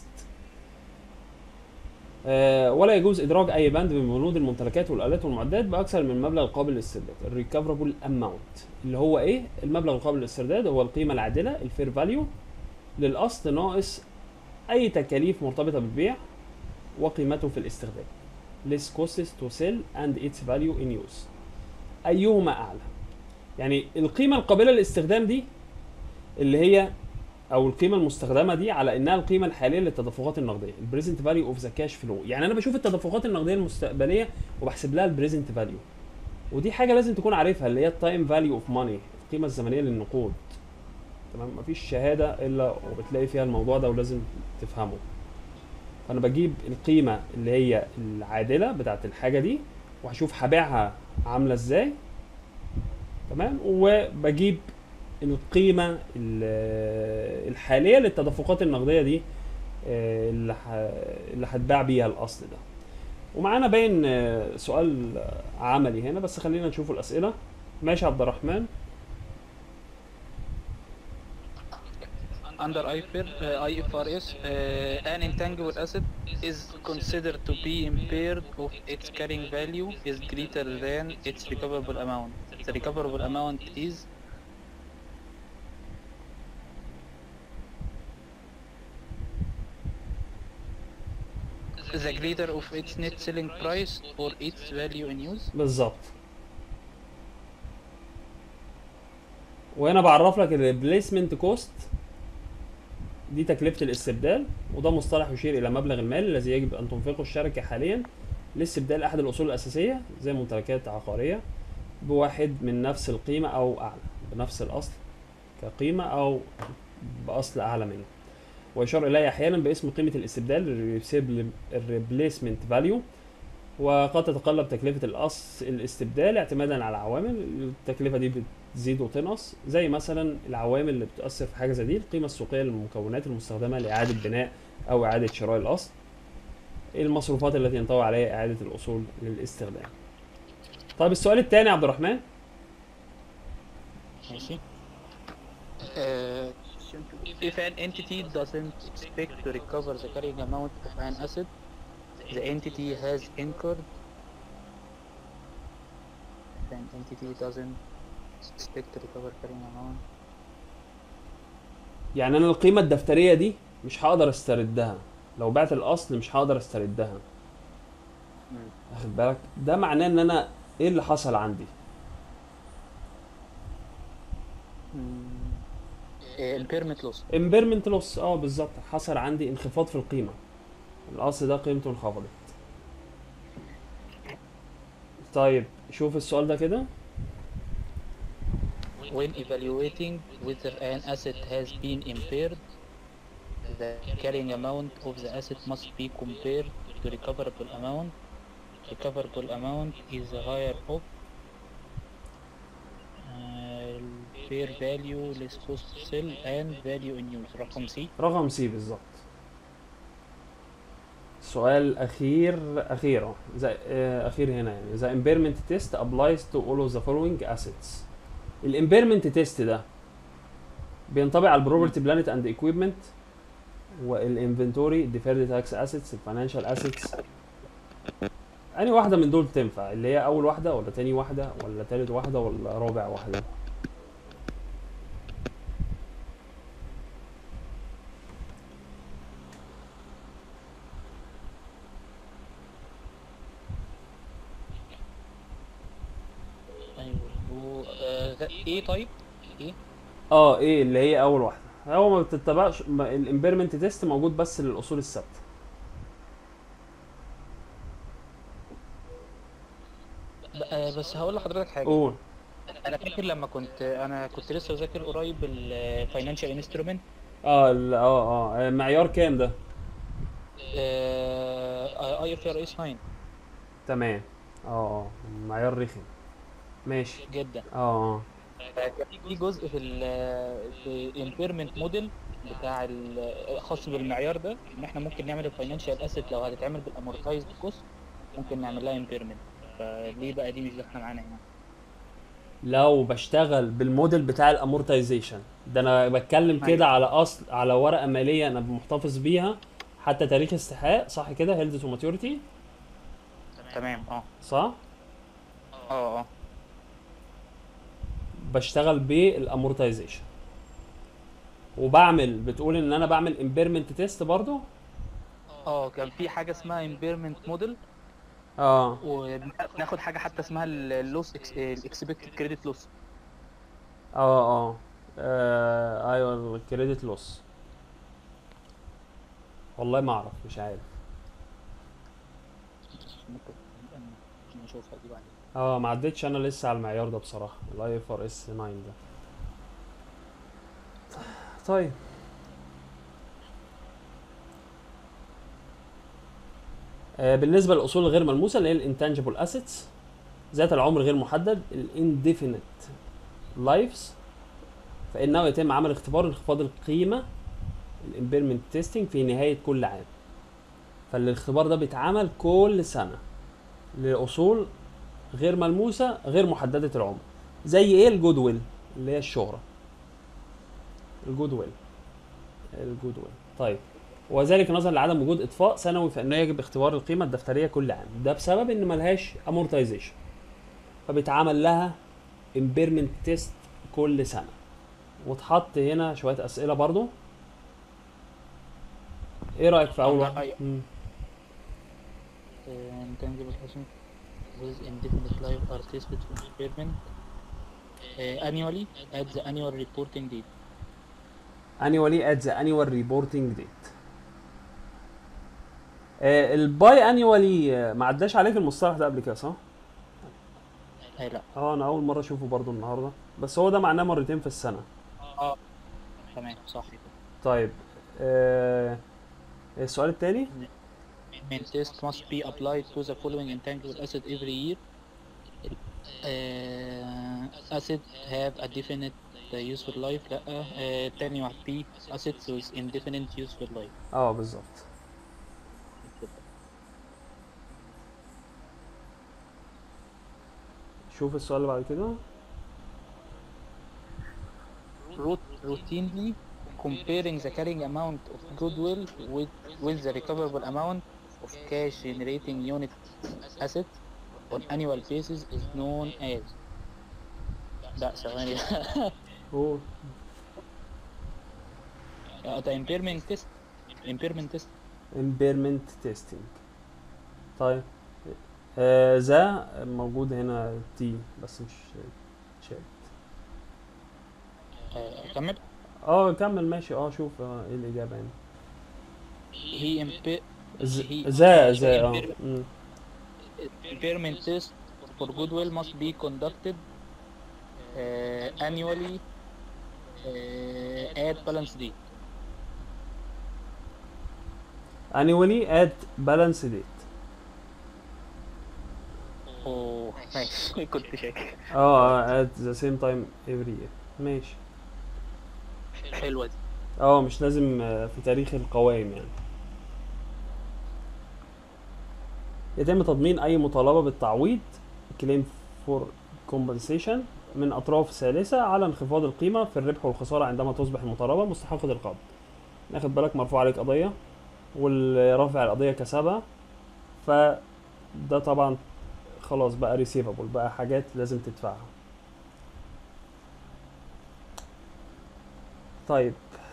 آه، ولا يجوز ادراج اي بند من بنود الممتلكات والالات والمعدات باكثر من المبلغ القابل للاسترداد الريكفربل اماونت اللي هو ايه المبلغ القابل للاسترداد هو القيمه العادله الفير فاليو للاصل ناقص اي تكاليف مرتبطه بالبيع وقيمته في الاستخدام less costs to sell and its value in use ايهما اعلى يعني القيمه القابله للاستخدام دي اللي هي او القيمه المستخدمه دي على انها القيمه الحاليه للتدفقات النقديه البريزنت فاليو اوف ذا كاش فلو يعني انا بشوف التدفقات النقديه المستقبليه وبحسب لها البريزنت فاليو ودي حاجه لازم تكون عارفها اللي هي التايم فاليو اوف ماني القيمه الزمنيه للنقود تمام مفيش شهاده الا وبتلاقي فيها الموضوع ده ولازم تفهمه فانا بجيب القيمه اللي هي العادله بتاعت الحاجه دي وهشوف هبيعها عامله ازاي تمام وبجيب القيمه ال- الحاليه للتدفقات النقديه دي آه، اللي ح- اللي هتباع بيها الاصل ده ومعانا باين آه، سؤال آه، عملي هنا بس خلينا نشوف الاسئله ماشي يا عبد الرحمن under IFR, uh, IFRS uh, an intangible asset is considered to be impaired if its carrying value is greater than its recoverable amount the recoverable amount is the greater of its net selling price or its value in use بالظبط وهنا بعرف لك الريبليسمنت كوست دي تكلفة الاستبدال وده مصطلح يشير إلى مبلغ المال الذي يجب أن تنفقه الشركة حاليا لاستبدال أحد الأصول الأساسية زي ممتلكات عقارية بواحد من نفس القيمة أو أعلى بنفس الأصل كقيمة أو بأصل أعلى منه ويشار إليه أحيانا باسم قيمة الاستبدال الريبليسمنت فاليو وقد تتقلب تكلفة الأصل الاستبدال اعتمادا على عوامل التكلفة دي بتزيد وتنقص زي مثلا العوامل اللي بتؤثر في حاجة زي دي القيمة السوقية للمكونات المستخدمة لإعادة بناء أو إعادة شراء الأصل المصروفات التي ينطوي عليها إعادة الأصول للاستخدام طيب السؤال الثاني يا عبد الرحمن ماشي آه، if an entity doesn't expect to recover the carrying amount of an asset the entity has incurred if an entity doesn't expect to recover carrying amount يعني أنا القيمة الدفترية دي مش هقدر استردها لو بعت الأصل مش هقدر استردها مم. واخد بالك ده معناه ان انا ايه اللي حصل عندي آه، impairment loss امبيرمنت لوس اه بالظبط حصل عندي انخفاض في القيمه الاصل ده قيمته انخفضت طيب شوف السؤال ده كده when evaluating whether an asset has been impaired the carrying amount of the asset must be compared to recoverable amount recoverable amount is the higher of uh, fair value less cost to sell and value in use رقم سي رقم سي بالظبط السؤال الاخير اخير اه زي آه، اخير هنا يعني the impairment test applies to all of the following assets الامبيرمنت تيست ده بينطبق على البروبرتي بلانت اند equipment والانفنتوري ديفيرد تاكس اسيتس الفاينانشال اسيتس اني واحده من دول تنفع اللي هي اول واحده ولا تاني واحده ولا تالت واحده ولا رابع واحده ايوه و آه، غ- ايه طيب ايه اه ايه اللي هي اول واحده هو ما بتتبعش الامبيرمنت تيست موجود بس للاصول الثابته ب- آه، بس هقول لحضرتك حاجه قول انا فاكر لما كنت انا كنت لسه بذاكر قريب الفاينانشال انسترومنت اه ال- اه اه معيار كام ده اي اف ار اس 9 تمام اه اه معيار رخم ماشي جدا اه اه كان في جزء في ال في الامبيرمنت موديل بتاع ال- خاص بالمعيار ده ان احنا ممكن نعمل الفاينانشال اسيت لو هتتعمل بالامورتايزد كوست ممكن نعمل لها امبيرمنت فليه بقى دي مش داخله معانا هنا لو بشتغل بالموديل بتاع الامورتايزيشن ده انا بتكلم أيوة. كده على اصل على ورقه ماليه انا محتفظ بيها حتى تاريخ استحقاق صح كده هيلد تو ماتيوريتي تمام اه صح اه اه بشتغل بالامورتايزيشن وبعمل بتقول ان انا بعمل امبيرمنت تيست برضو اه كان في حاجه اسمها امبيرمنت موديل اه وبناخد حاجه حتى اسمها اللوس الاكسبكتد كريدت لوس اه اه آه، ايوه الكريدت لوس والله ما اعرف مش عارف ممكن نشوفها دي بعدين اه ما عدتش انا لسه على المعيار ده بصراحه الاي اف ار اس 9 ده طيب آه بالنسبه للاصول الغير ملموسه اللي هي الانتانجبل اسيتس ذات العمر غير محدد الانديفينيت لايفز فانه يتم عمل اختبار انخفاض القيمه الامبيرمنت تيستنج في نهايه كل عام فالاختبار ده بيتعمل كل سنه لاصول غير ملموسه غير محدده العمر زي ايه الجود ويل اللي هي الشهره الجود ويل الجود ويل طيب وذلك نظرا لعدم وجود اطفاء سنوي فانه يجب اختبار القيمه الدفتريه كل عام ده بسبب ان ملهاش امورتايزيشن فبيتعمل لها امبيرمنت تيست كل سنه واتحط هنا شويه اسئله برضو ايه رايك في اول واحد أيوة. مم. uh, intangible assets with indefinite life are tested for experiment uh, annually at the annual reporting date annually at the annual reporting date آه الباي انيوالي ما عداش عليك المصطلح ده قبل كده صح؟ اي لا اه انا اول مره اشوفه برضو النهارده بس هو ده معناه مرتين في السنه اه تمام صح كده طيب آه السؤال التاني main test must be applied to the following intangible asset every year. Uh, asset have a definite uh, useful life لا uh, تاني واحد B assets with indefinite useful life اه بالظبط شوف السؤال اللي بعد كده Rout- routinely comparing the carrying amount of goodwill with with the recoverable amount of cash generating unit asset on annual basis is known as لا ثواني هو Uh, the impairment test impairment test impairment testing طيب آه ذا موجود هنا تي بس مش شات uh, كمل اه كمل ماشي اه شوف آه ايه الاجابه هنا he impair ز- he- ذا ذا اه impair- مم. impairment test for goodwill must be conducted uh, annually uh, at balance date annually at balance date اوه ماشي كنت شاكك اه at the same time every year ماشي حلوه دي اه مش لازم آه، في تاريخ القوائم يعني يتم تضمين اي مطالبة بالتعويض claim for compensation من اطراف ثالثة على انخفاض القيمة في الربح والخسارة عندما تصبح المطالبة مستحقة القبض ناخد بالك مرفوع عليك قضية والرافع القضية كسبها فده طبعا خلاص بقى receivable بقى حاجات لازم تدفعها طيب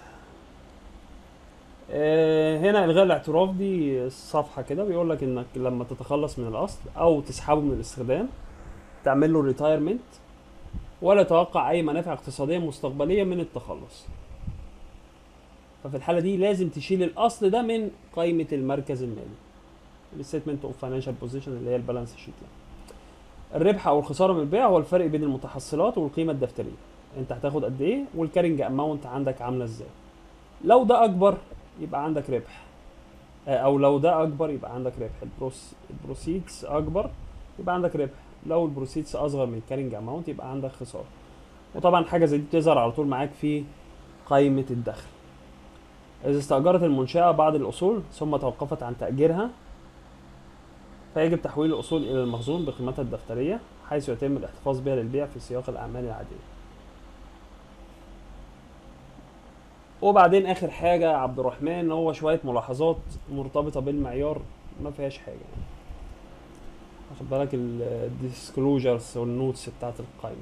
آه، هنا الغاء الاعتراف دي صفحه كده بيقول لك انك لما تتخلص من الاصل او تسحبه من الاستخدام تعمل له ريتايرمنت ولا توقع اي منافع اقتصاديه مستقبليه من التخلص ففي الحاله دي لازم تشيل الاصل ده من قائمه المركز المالي الستمنت اوف فاينانشال بوزيشن اللي هي البالانس شيت يعني. الربح او الخساره من البيع هو الفرق بين المتحصلات والقيمه الدفتريه انت هتاخد قد ايه والكارنج اماونت عندك عامله ازاي لو ده اكبر يبقى عندك ربح آه، او لو ده اكبر يبقى عندك ربح البروس البروسيدز اكبر يبقى عندك ربح لو البروسيدز اصغر من الكارنج اماونت يبقى عندك خساره وطبعا حاجه زي دي بتظهر على طول معاك في قائمه الدخل اذا استاجرت المنشاه بعض الاصول ثم توقفت عن تاجيرها فيجب تحويل الاصول الى المخزون بقيمتها الدفتريه حيث يتم الاحتفاظ بها للبيع في سياق الاعمال العاديه وبعدين اخر حاجه يا عبد الرحمن هو شويه ملاحظات مرتبطه بالمعيار ما فيهاش حاجه يعني واخد بالك الديسكلوجرز والنوتس بتاعت القائمه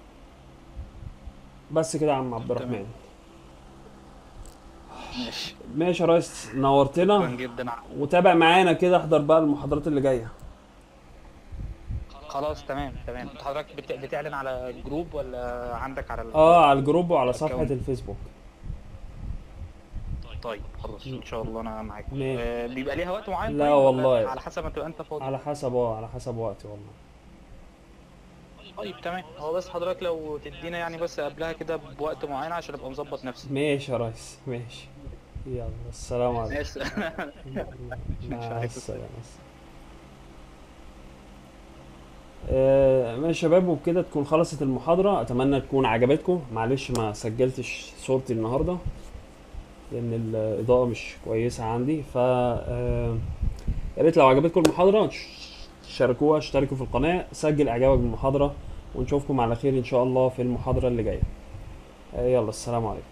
بس كده يا عم عبد الرحمن ماشي ماشي يا ريس شكرا نورتنا جدا وتابع معانا كده احضر بقى المحاضرات اللي جايه خلاص تمام تمام انت حضرتك بت- بتعلن على الجروب ولا عندك على ال... اه على الجروب وعلى صفحه الأكونت. الفيسبوك طيب خلاص ان شاء الله انا معاك ماشي. آه بيبقى ليها وقت معين لا طيب ولا والله. على حسب ما تبقى انت فاضي على حسب اه على حسب وقتي والله طيب تمام هو بس حضرتك لو تدينا يعني بس قبلها كده بوقت معين عشان ابقى مظبط نفسي ماشي يا ريس ماشي يلا السلام عليكم ماشي مع عليكم السلامة آه، ماشي يا شباب وبكده تكون خلصت المحاضرة أتمنى تكون عجبتكم معلش ما سجلتش صورتي النهاردة لأن الإضاءة مش كويسة عندي ف آه، يا ريت لو عجبتكم المحاضرة تش- تشاركوها اشتركوا في القناة سجل إعجابك بالمحاضرة ونشوفكم على خير إن شاء الله في المحاضرة اللي جاية آه، يلا السلام عليكم